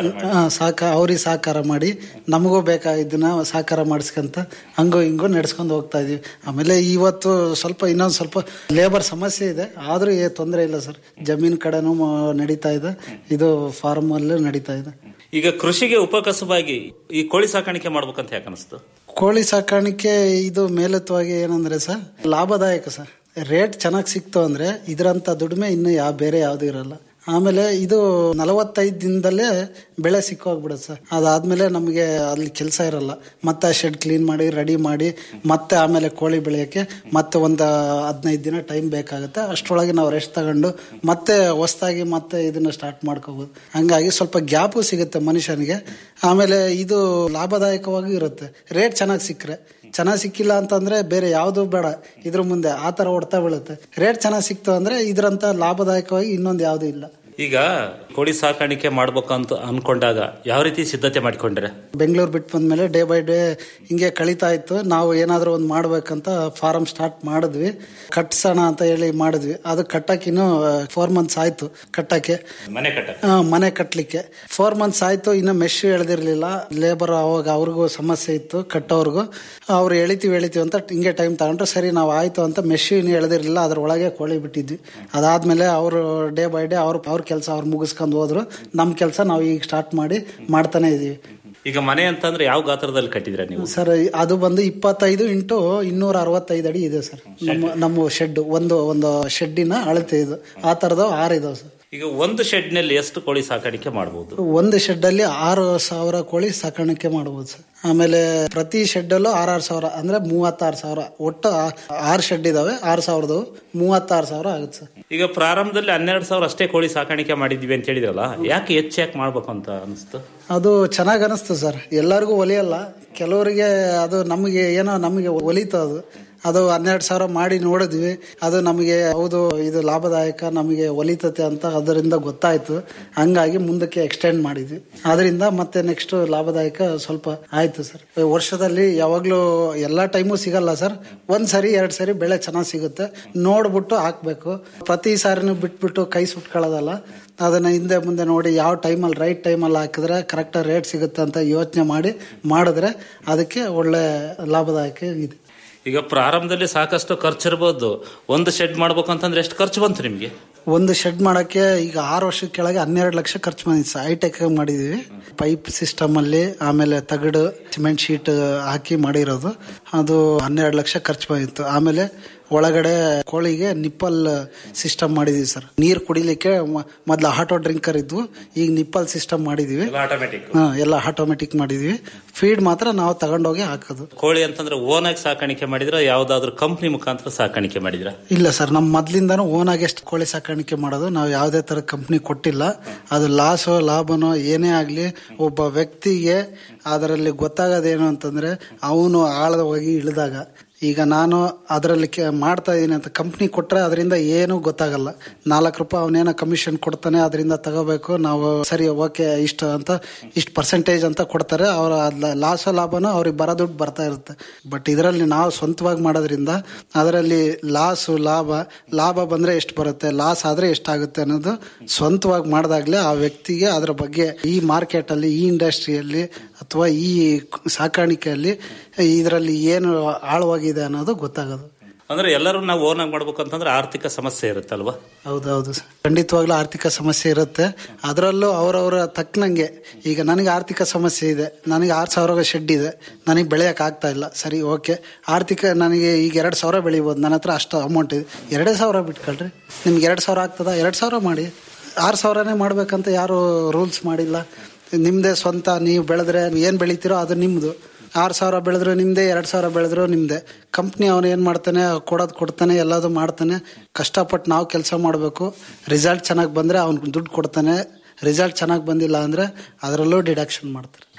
ಸಾಕ ಅವ್ರಿಗೆ ಸಹಕಾರ ಮಾಡಿ ನಮಗೂ ಬೇಕಾಗಿದ್ದನ್ನ ಸಹಕಾರ ಮಾಡಿಸ್ಕೊಂತ ಹಂಗೋ ಹಿಂಗೋ ನಡೆಸ್ಕೊಂಡು ಹೋಗ್ತಾ ಇದೀವಿ ಆಮೇಲೆ ಇವತ್ತು ಸ್ವಲ್ಪ ಇನ್ನೊಂದು ಸ್ವಲ್ಪ ಲೇಬರ್ ಸಮಸ್ಯೆ ಇದೆ ಆದ್ರೂ ಏ ತೊಂದರೆ ಇಲ್ಲ ಸರ್ ಜಮೀನ್ ಕಡೆನೂ ಮ- ನಡೀತಾ ಇದೆ ಇದು ಫಾರ್ಮ್ ಅಲ್ಲೂ ನಡೀತಾ ಇದೆ
ಈಗ ಕೃಷಿಗೆ ಉಪಕಸಬಾಗಿ ಈ ಕೋಳಿ ಸಾಕಾಣಿಕೆ ಮಾಡ್ಬೇಕಂತ ಯಾಕೆ ಅನಿಸ್ತು
ಕೋಳಿ ಸಾಕಾಣಿಕೆ ಇದು ಮೇಲತ್ವಾಗಿ ಏನಂದ್ರೆ ಸರ್ ಲಾಭದಾಯಕ ಸರ್ ರೇಟ್ ಚೆನ್ನಾಗಿ ಸಿಕ್ತು ಅಂದ್ರೆ ಇದರಂತ ದುಡಿಮೆ ಇನ್ನು ಯಾವ ಬೇರೆ ಯಾವ್ದು ಇರಲ್ಲ ಆಮೇಲೆ ಇದು ನಲವತ್ತೈದು ದಿನದಲ್ಲೇ ಬೆಳೆ ಸಿಕ್ಕೋಗ್ಬಿಡುತ್ತೆ ಸರ್ ಅದಾದ್ಮೇಲೆ ನಮಗೆ ಅಲ್ಲಿ ಕೆಲಸ ಇರಲ್ಲ ಮತ್ತೆ ಶೆಡ್ ಕ್ಲೀನ್ ಮಾಡಿ ರೆಡಿ ಮಾಡಿ ಮತ್ತೆ ಆಮೇಲೆ ಕೋಳಿ ಬೆಳೆಯೋಕ್ಕೆ ಮತ್ತೆ ಒಂದು ಹದಿನೈದು ದಿನ ಟೈಮ್ ಬೇಕಾಗುತ್ತೆ ಅಷ್ಟರೊಳಗೆ ನಾವು ರೆಸ್ಟ್ ತಗೊಂಡು ಮತ್ತೆ ಹೊಸ್ದಾಗಿ ಮತ್ತೆ ಇದನ್ನ ಸ್ಟಾರ್ಟ್ ಮಾಡ್ಕೋಬಹುದು ಹಂಗಾಗಿ ಸ್ವಲ್ಪ ಗ್ಯಾಪು ಸಿಗುತ್ತೆ ಮನುಷ್ಯನಿಗೆ ಆಮೇಲೆ ಇದು ಲಾಭದಾಯಕವಾಗಿ ಇರುತ್ತೆ ರೇಟ್ ಚೆನ್ನಾಗಿ ಸಿಕ್ಕರೆ ಚೆನ್ನಾಗಿ ಸಿಕ್ಕಿಲ್ಲ ಅಂತಂದ್ರೆ ಬೇರೆ ಯಾವುದು ಬೇಡ ಇದ್ರ ಮುಂದೆ ಆ ತರ ಹೊಡ್ತಾ ಬೀಳುತ್ತೆ ರೇಟ್ ಚೆನ್ನಾಗಿ ಸಿಕ್ತು ಅಂದ್ರೆ ಇದ್ರಂತ ಲಾಭದಾಯಕವಾಗಿ ಇನ್ನೊಂದು ಯಾವುದು ಇಲ್ಲ
ಈಗ ಕೋಳಿ ಸಾಕಾಣಿಕೆ ಮಾಡ್ಬೇಕಂತ ಅನ್ಕೊಂಡಾಗ ಯಾವ ರೀತಿ ಸಿದ್ಧತೆ ಮಾಡ್ಕೊಂಡ್ರೆ
ಬೆಂಗಳೂರು ಬಿಟ್ಟು ಬಂದ್ಮೇಲೆ ಡೇ ಬೈ ಡೇ ಹಿಂಗೆ ಕಳೀತಾ ಇತ್ತು ನಾವು ಏನಾದರೂ ಒಂದು ಮಾಡ್ಬೇಕಂತ ಫಾರಂ ಸ್ಟಾರ್ಟ್ ಮಾಡಿದ್ವಿ ಕಟ್ಸೋಣ ಅಂತ ಹೇಳಿ ಮಾಡಿದ್ವಿ ಅದು ಕಟ್ಟಕ್ಕಿನ್ನು ಫೋರ್ ಮಂತ್ಸ್ ಆಯ್ತು ಕಟ್ಟಕ್ಕೆ
ಮನೆ ಕಟ್ಟ
ಆ, ಮನೆ ಕಟ್ಟಲಿಕ್ಕೆ ಫೋರ್ ಮಂತ್ಸ್ ಆಯ್ತು ಇನ್ನು ಮೆಶ್ ಎಳೆದಿರ್ಲಿಲ್ಲ ಲೇಬರ್ ಅವಾಗ ಅವ್ರಿಗೂ ಸಮಸ್ಯೆ ಇತ್ತು ಕಟ್ಟೋರ್ಗು ಅವ್ರು ಎಳಿತೀವಿ ಎಳಿತೀವಿ ಅಂತ ಹಿಂಗೆ ಟೈಮ್ ತಗೊಂಡ್ರು ಸರಿ ನಾವು ಆಯ್ತು ಅಂತ ಮೆಶ್ ಇನ್ನು ಎಳೆದಿರ್ಲಿಲ್ಲ ಅದ್ರ ಒಳಗೆ ಕೋಳಿ ಬಿಟ್ಟಿದ್ವಿ ಅದಾದ್ಮೇಲೆ ಅವರು ಡೇ ಬೈ ಡೇ ಅವ್ರ ಅವ್ರ ಕೆಲಸ ಅವ್ರು ಮುಗಿಸ್ಕೊಂಡು ಹೋದ್ರು ನಮ್ಮ ಕೆಲಸ ನಾವು ಈಗ ಸ್ಟಾರ್ಟ್ ಮಾಡಿ ಮಾಡ್ತಾನೆ ಇದೀವಿ
ಈಗ ಮನೆ ಅಂತಂದ್ರೆ ಯಾವ ಗಾತ್ರದಲ್ಲಿ ಕಟ್ಟಿದ್ರೆ ನೀವು
ಸರ್ ಅದು ಬಂದು ಇಪ್ಪತ್ತೈದು ಇಂಟು ಇನ್ನೂರ ಅರವತ್ತೈದು ಅಡಿ ಇದೆ ಸರ್ ನಮ್ಮ ನಮ್ಮ ಶೆಡ್ ಒಂದು ಒಂದು ಶೆಡ್ಡಿನ ಅಳತೆ ಇದು ಆ ತರದ ಆರು ಇದಾವೆ ಸರ್
ಈಗ ಒಂದು ಶೆಡ್ ನಲ್ಲಿ ಎಷ್ಟು ಕೋಳಿ ಸಾಕಾಣಿಕೆ ಮಾಡಬಹುದು
ಒಂದು ಶೆಡ್ ಅಲ್ಲಿ ಆರು ಸಾವಿರ ಕೋಳಿ ಸಾಕಾಣಿಕೆ ಮಾಡಬಹುದು ಸರ್ ಆಮೇಲೆ ಪ್ರತಿ ಶೆಡ್ ಅಲ್ಲೂ ಆರಾರು ಸಾವಿರ ಅಂದ್ರೆ ಮೂವತ್ತಾರು ಸಾವಿರ ಒಟ್ಟು ಆ- ಆರು ಶೆಡ್ ಇದಾವೆ ಆರು ಸಾವಿರದವು ಮೂವತ್ತಾರು ಸಾವಿರ ಆಗುತ್ತೆ ಸರ್
ಈಗ ಪ್ರಾರಂಭದಲ್ಲಿ ಹನ್ನೆರಡು ಸಾವಿರ ಅಷ್ಟೇ ಕೋಳಿ ಸಾಕಾಣಿಕೆ ಮಾಡಿದ್ವಿ ಅಂತ ಹೇಳಿದ್ರಲ್ಲ ಯಾಕೆ ಹೆಚ್ಚು ಯಾಕೆ ಮಾಡ್ಬೇಕು ಅಂತ ಅನಿಸ್ತು
ಅದು ಚೆನ್ನಾಗಿ ಅನಿಸ್ತು ಸರ್ ಎಲ್ಲರಿಗೂ ಒಲಿಯಲ್ಲ ಕೆಲವರಿಗೆ ಅದು ನಮಗೆ ಏನೋ ನಮಗೆ ಒಲಿತು ಅದು ಅದು ಹನ್ನೆರಡು ಸಾವಿರ ಮಾಡಿ ನೋಡಿದ್ವಿ ಅದು ನಮಗೆ ಹೌದು ಇದು ಲಾಭದಾಯಕ ನಮಗೆ ಒಲಿತತೆ ಅಂತ ಅದರಿಂದ ಗೊತ್ತಾಯ್ತು ಹಂಗಾಗಿ ಮುಂದಕ್ಕೆ ಎಕ್ಸ್ಟೆಂಡ್ ಮಾಡಿದ್ವಿ ಅದರಿಂದ ಮತ್ತೆ ನೆಕ್ಸ್ಟ್ ಲಾಭದಾಯಕ ಸ್ವಲ್ಪ ಆಯ್ತು ಸರ್ ವರ್ಷದಲ್ಲಿ ಯಾವಾಗ್ಲೂ ಎಲ್ಲಾ ಟೈಮು ಸಿಗಲ್ಲ ಸರ್ ಒಂದ್ ಸರಿ ಎರಡ್ ಸರಿ ಬೆಳೆ ಚೆನ್ನಾಗಿ ಸಿಗುತ್ತೆ ನೋಡ್ಬಿಟ್ಟು ಹಾಕ್ಬೇಕು ಪ್ರತಿ ಸಾರಿನೂ ಬಿಟ್ಬಿಟ್ಟು ಕೈ ಸುಟ್ಕೊಳ್ಳೋದಲ್ಲ ಅದನ್ನ ಹಿಂದೆ ಮುಂದೆ ನೋಡಿ ಯಾವ ಟೈಮಲ್ಲಿ ರೈಟ್ ಟೈಮಲ್ಲಿ ಹಾಕಿದ್ರೆ ಕರೆಕ್ಟ್ ರೇಟ್ ಸಿಗುತ್ತೆ ಅಂತ ಯೋಚನೆ ಮಾಡಿ ಮಾಡಿದ್ರೆ ಅದಕ್ಕೆ ಒಳ್ಳೆ ಲಾಭದಾಯಕ ಇದೆ
ಈಗ ಪ್ರಾರಂಭದಲ್ಲಿ ಸಾಕಷ್ಟು ಖರ್ಚು ಇರ್ಬೋದು ಒಂದು ಶೆಡ್ ಮಾಡ್ಬೇಕು ಅಂತಂದ್ರೆ ಎಷ್ಟು ಖರ್ಚು ಬಂತು ನಿಮ್ಗೆ
ಒಂದು ಶೆಡ್ ಮಾಡಕ್ಕೆ ಈಗ ಆರು ವರ್ಷದ ಕೆಳಗೆ ಹನ್ನೆರಡು ಲಕ್ಷ ಖರ್ಚು ಬಂದಿತ್ತು ಸರ್ ಹೈಟೆಕ್ ಮಾಡಿದೀವಿ ಪೈಪ್ ಸಿಸ್ಟಮ್ ಅಲ್ಲಿ ಆಮೇಲೆ ತಗಡು ಸಿಮೆಂಟ್ ಶೀಟ್ ಹಾಕಿ ಮಾಡಿರೋದು ಅದು ಹನ್ನೆರಡು ಲಕ್ಷ ಖರ್ಚು ಬಂದಿತ್ತು ಆಮೇಲೆ ಒಳಗಡೆ ಕೋಳಿಗೆ ನಿಪ್ಪಲ್ ಸಿಸ್ಟಮ್ ಮಾಡಿದೀವಿ ಸರ್ ನೀರು ಕುಡಿಲಿಕ್ಕೆ ಮ- ಮೊದ್ಲು ಆಟೋ ಡ್ರಿಂಕರ್ ಇದ್ವು ಈಗ ನಿಪ್ಪಲ್ ಸಿಸ್ಟಮ್ ಮಾಡಿದೀವಿ
ಆಟೋಮೆಟಿಕ್
ಹಾ, ಎಲ್ಲ ಆಟೋಮೆಟಿಕ್ ಮಾಡಿದೀವಿ ಫೀಡ್ ಮಾತ್ರ ನಾವು ತಗೊಂಡೋಗಿ ಹಾಕೋದು
ಕೋಳಿ ಅಂತಂದ್ರೆ ಓನ್ ಆಗಿ ಸಾಕಾಣಿಕೆ ಮಾಡಿದ್ರ ಯಾವ್ದಾದ್ರು ಕಂಪ್ನಿ ಮುಖಾಂತರ ಸಾಕಾಣಿಕೆ ಮಾಡಿದ್ರ
ಇಲ್ಲ ಸರ್ ನಮ್ಮ ಮೊದ್ಲಿಂದಾನು ಓನ್ ಆಗಿ ಎಷ್ಟು ಕೋಳಿ ಸಾಕಾಣಿಕೆ ಮಾಡೋದು ನಾವು ಯಾವುದೇ ತರ ಕಂಪ್ನಿ ಕೊಟ್ಟಿಲ್ಲ ಅದು ಲಾಸೋ ಲಾಭನೋ ಏನೇ ಆಗ್ಲಿ ಒಬ್ಬ ವ್ಯಕ್ತಿಗೆ ಅದರಲ್ಲಿ ಗೊತ್ತಾಗೋದೇನು ಅಂತಂದ್ರೆ ಅವನು ಆಳದ ಹೋಗಿ ಇಳಿದಾಗ ಈಗ ನಾನು ಅದರಲ್ಲಿ ಕೆ- ಮಾಡ್ತಾ ಇದ್ದೀನಿ ಅಂತ ಕಂಪ್ನಿ ಕೊಟ್ರೆ ಅದರಿಂದ ಏನು ಗೊತ್ತಾಗಲ್ಲ ನಾಲ್ಕು ರೂಪಾಯಿ ಅವನೇನೋ ಕಮಿಷನ್ ಕೊಡ್ತಾನೆ ಅದರಿಂದ ತಗೋಬೇಕು ನಾವು ಸರಿ ಓಕೆ ಇಷ್ಟು ಅಂತ ಇಷ್ಟು ಪರ್ಸೆಂಟೇಜ್ ಅಂತ ಕೊಡ್ತಾರೆ ಅವರ ಲಾಸ ಲಾಭನೂ ಅವ್ರಿಗೆ ಬರೋ ದುಡ್ಡು ಬರ್ತಾ ಇರುತ್ತೆ ಬಟ್ ಇದರಲ್ಲಿ ನಾವು ಸ್ವಂತವಾಗಿ ಮಾಡೋದ್ರಿಂದ ಅದರಲ್ಲಿ ಲಾಸು ಲಾಭ ಲಾಭ ಬಂದ್ರೆ ಎಷ್ಟು ಬರುತ್ತೆ ಲಾಸ್ ಆದ್ರೆ ಎಷ್ಟಾಗುತ್ತೆ ಅನ್ನೋದು ಸ್ವಂತವಾಗಿ ಮಾಡಿದಾಗ್ಲೇ ಆ ವ್ಯಕ್ತಿಗೆ ಅದರ ಬಗ್ಗೆ ಈ ಮಾರ್ಕೆಟ್ ಅಲ್ಲಿ ಈ ಇಂಡಸ್ಟ್ರಿಯಲ್ಲಿ ಅಥವಾ ಈ ಸಾಕಾಣಿಕೆಯಲ್ಲಿ ಇದರಲ್ಲಿ ಏನು ಆಳವಾಗಿದೆ ಅನ್ನೋದು ಗೊತ್ತಾಗೋದು
ಅಂದ್ರೆ ಎಲ್ಲರೂ ನಾವು ಓನ್ ಆಗಿ ಮಾಡ್ಬೇಕು ಅಂತಂದ್ರೆ ಆರ್ಥಿಕ ಸಮಸ್ಯೆ ಇರುತ್ತಲ್ವಾ
ಹೌದೌದು ಸರ್. ಖಂಡಿತವಾಗ್ಲೂ ಆರ್ಥಿಕ ಸಮಸ್ಯೆ ಇರುತ್ತೆ ಅದರಲ್ಲೂ ಅವರವರ ತಕ್ಕನಂಗೆ ಈಗ ನನಗೆ ಆರ್ಥಿಕ ಸಮಸ್ಯೆ ಇದೆ ನನಗೆ ಆರು ಸಾವಿರ ಶೆಡ್ ಇದೆ ನನಗೆ ಬೆಳೆಯಕ್ಕೆ ಆಗ್ತಾ ಇಲ್ಲ ಸರಿ ಓಕೆ ಆರ್ಥಿಕ ನನಗೆ ಈಗ ಎರಡು ಸಾವಿರ ಬೆಳಿಬೋದು ನನ್ನ ಹತ್ರ ಅಷ್ಟು ಅಮೌಂಟ್ ಇದೆ ಎರಡೇ ಸಾವಿರ ಬಿಟ್ಕೊಳ್ರಿ ನಿಮ್ಗೆ ಎರಡು ಸಾವಿರ ಆಗ್ತದ ಎರಡು ಸಾವಿರ ಮಾಡಿ ಆರು ಸಾವಿರನೇ ಮಾಡ್ಬೇಕಂತ ಯಾರು ರೂಲ್ಸ್ ಮಾಡಿಲ್ಲ ನಿಮ್ದೇ ಸ್ವಂತ ನೀವು ಬೆಳೆದ್ರೆ ಏನು ಬೆಳಿತೀರೋ ಅದು ನಿಮ್ದು ಆರು ಸಾವಿರ ಬೆಳೆದ್ರು ನಿಮ್ದೆ ಎರಡು ಸಾವಿರ ಬೆಳೆದ್ರು ನಿಮ್ದೆ ಕಂಪ್ನಿ ಅವನು ಏನು ಮಾಡ್ತಾನೆ ಕೊಡೋದು ಕೊಡ್ತಾನೆ ಎಲ್ಲದು ಮಾಡ್ತಾನೆ ಕಷ್ಟಪಟ್ಟು ನಾವು ಕೆಲಸ ಮಾಡಬೇಕು ರಿಸಲ್ಟ್ ಚೆನ್ನಾಗಿ ಬಂದರೆ ಅವ್ನಿಗೆ ದುಡ್ಡು ಕೊಡ್ತಾನೆ ರಿಸಲ್ಟ್ ಚೆನ್ನಾಗಿ ಬಂದಿಲ್ಲ ಅಂದರೆ ಅದರಲ್ಲೂ ಡಿಡಕ್ಷನ್ ಮಾಡ್ತಾರೆ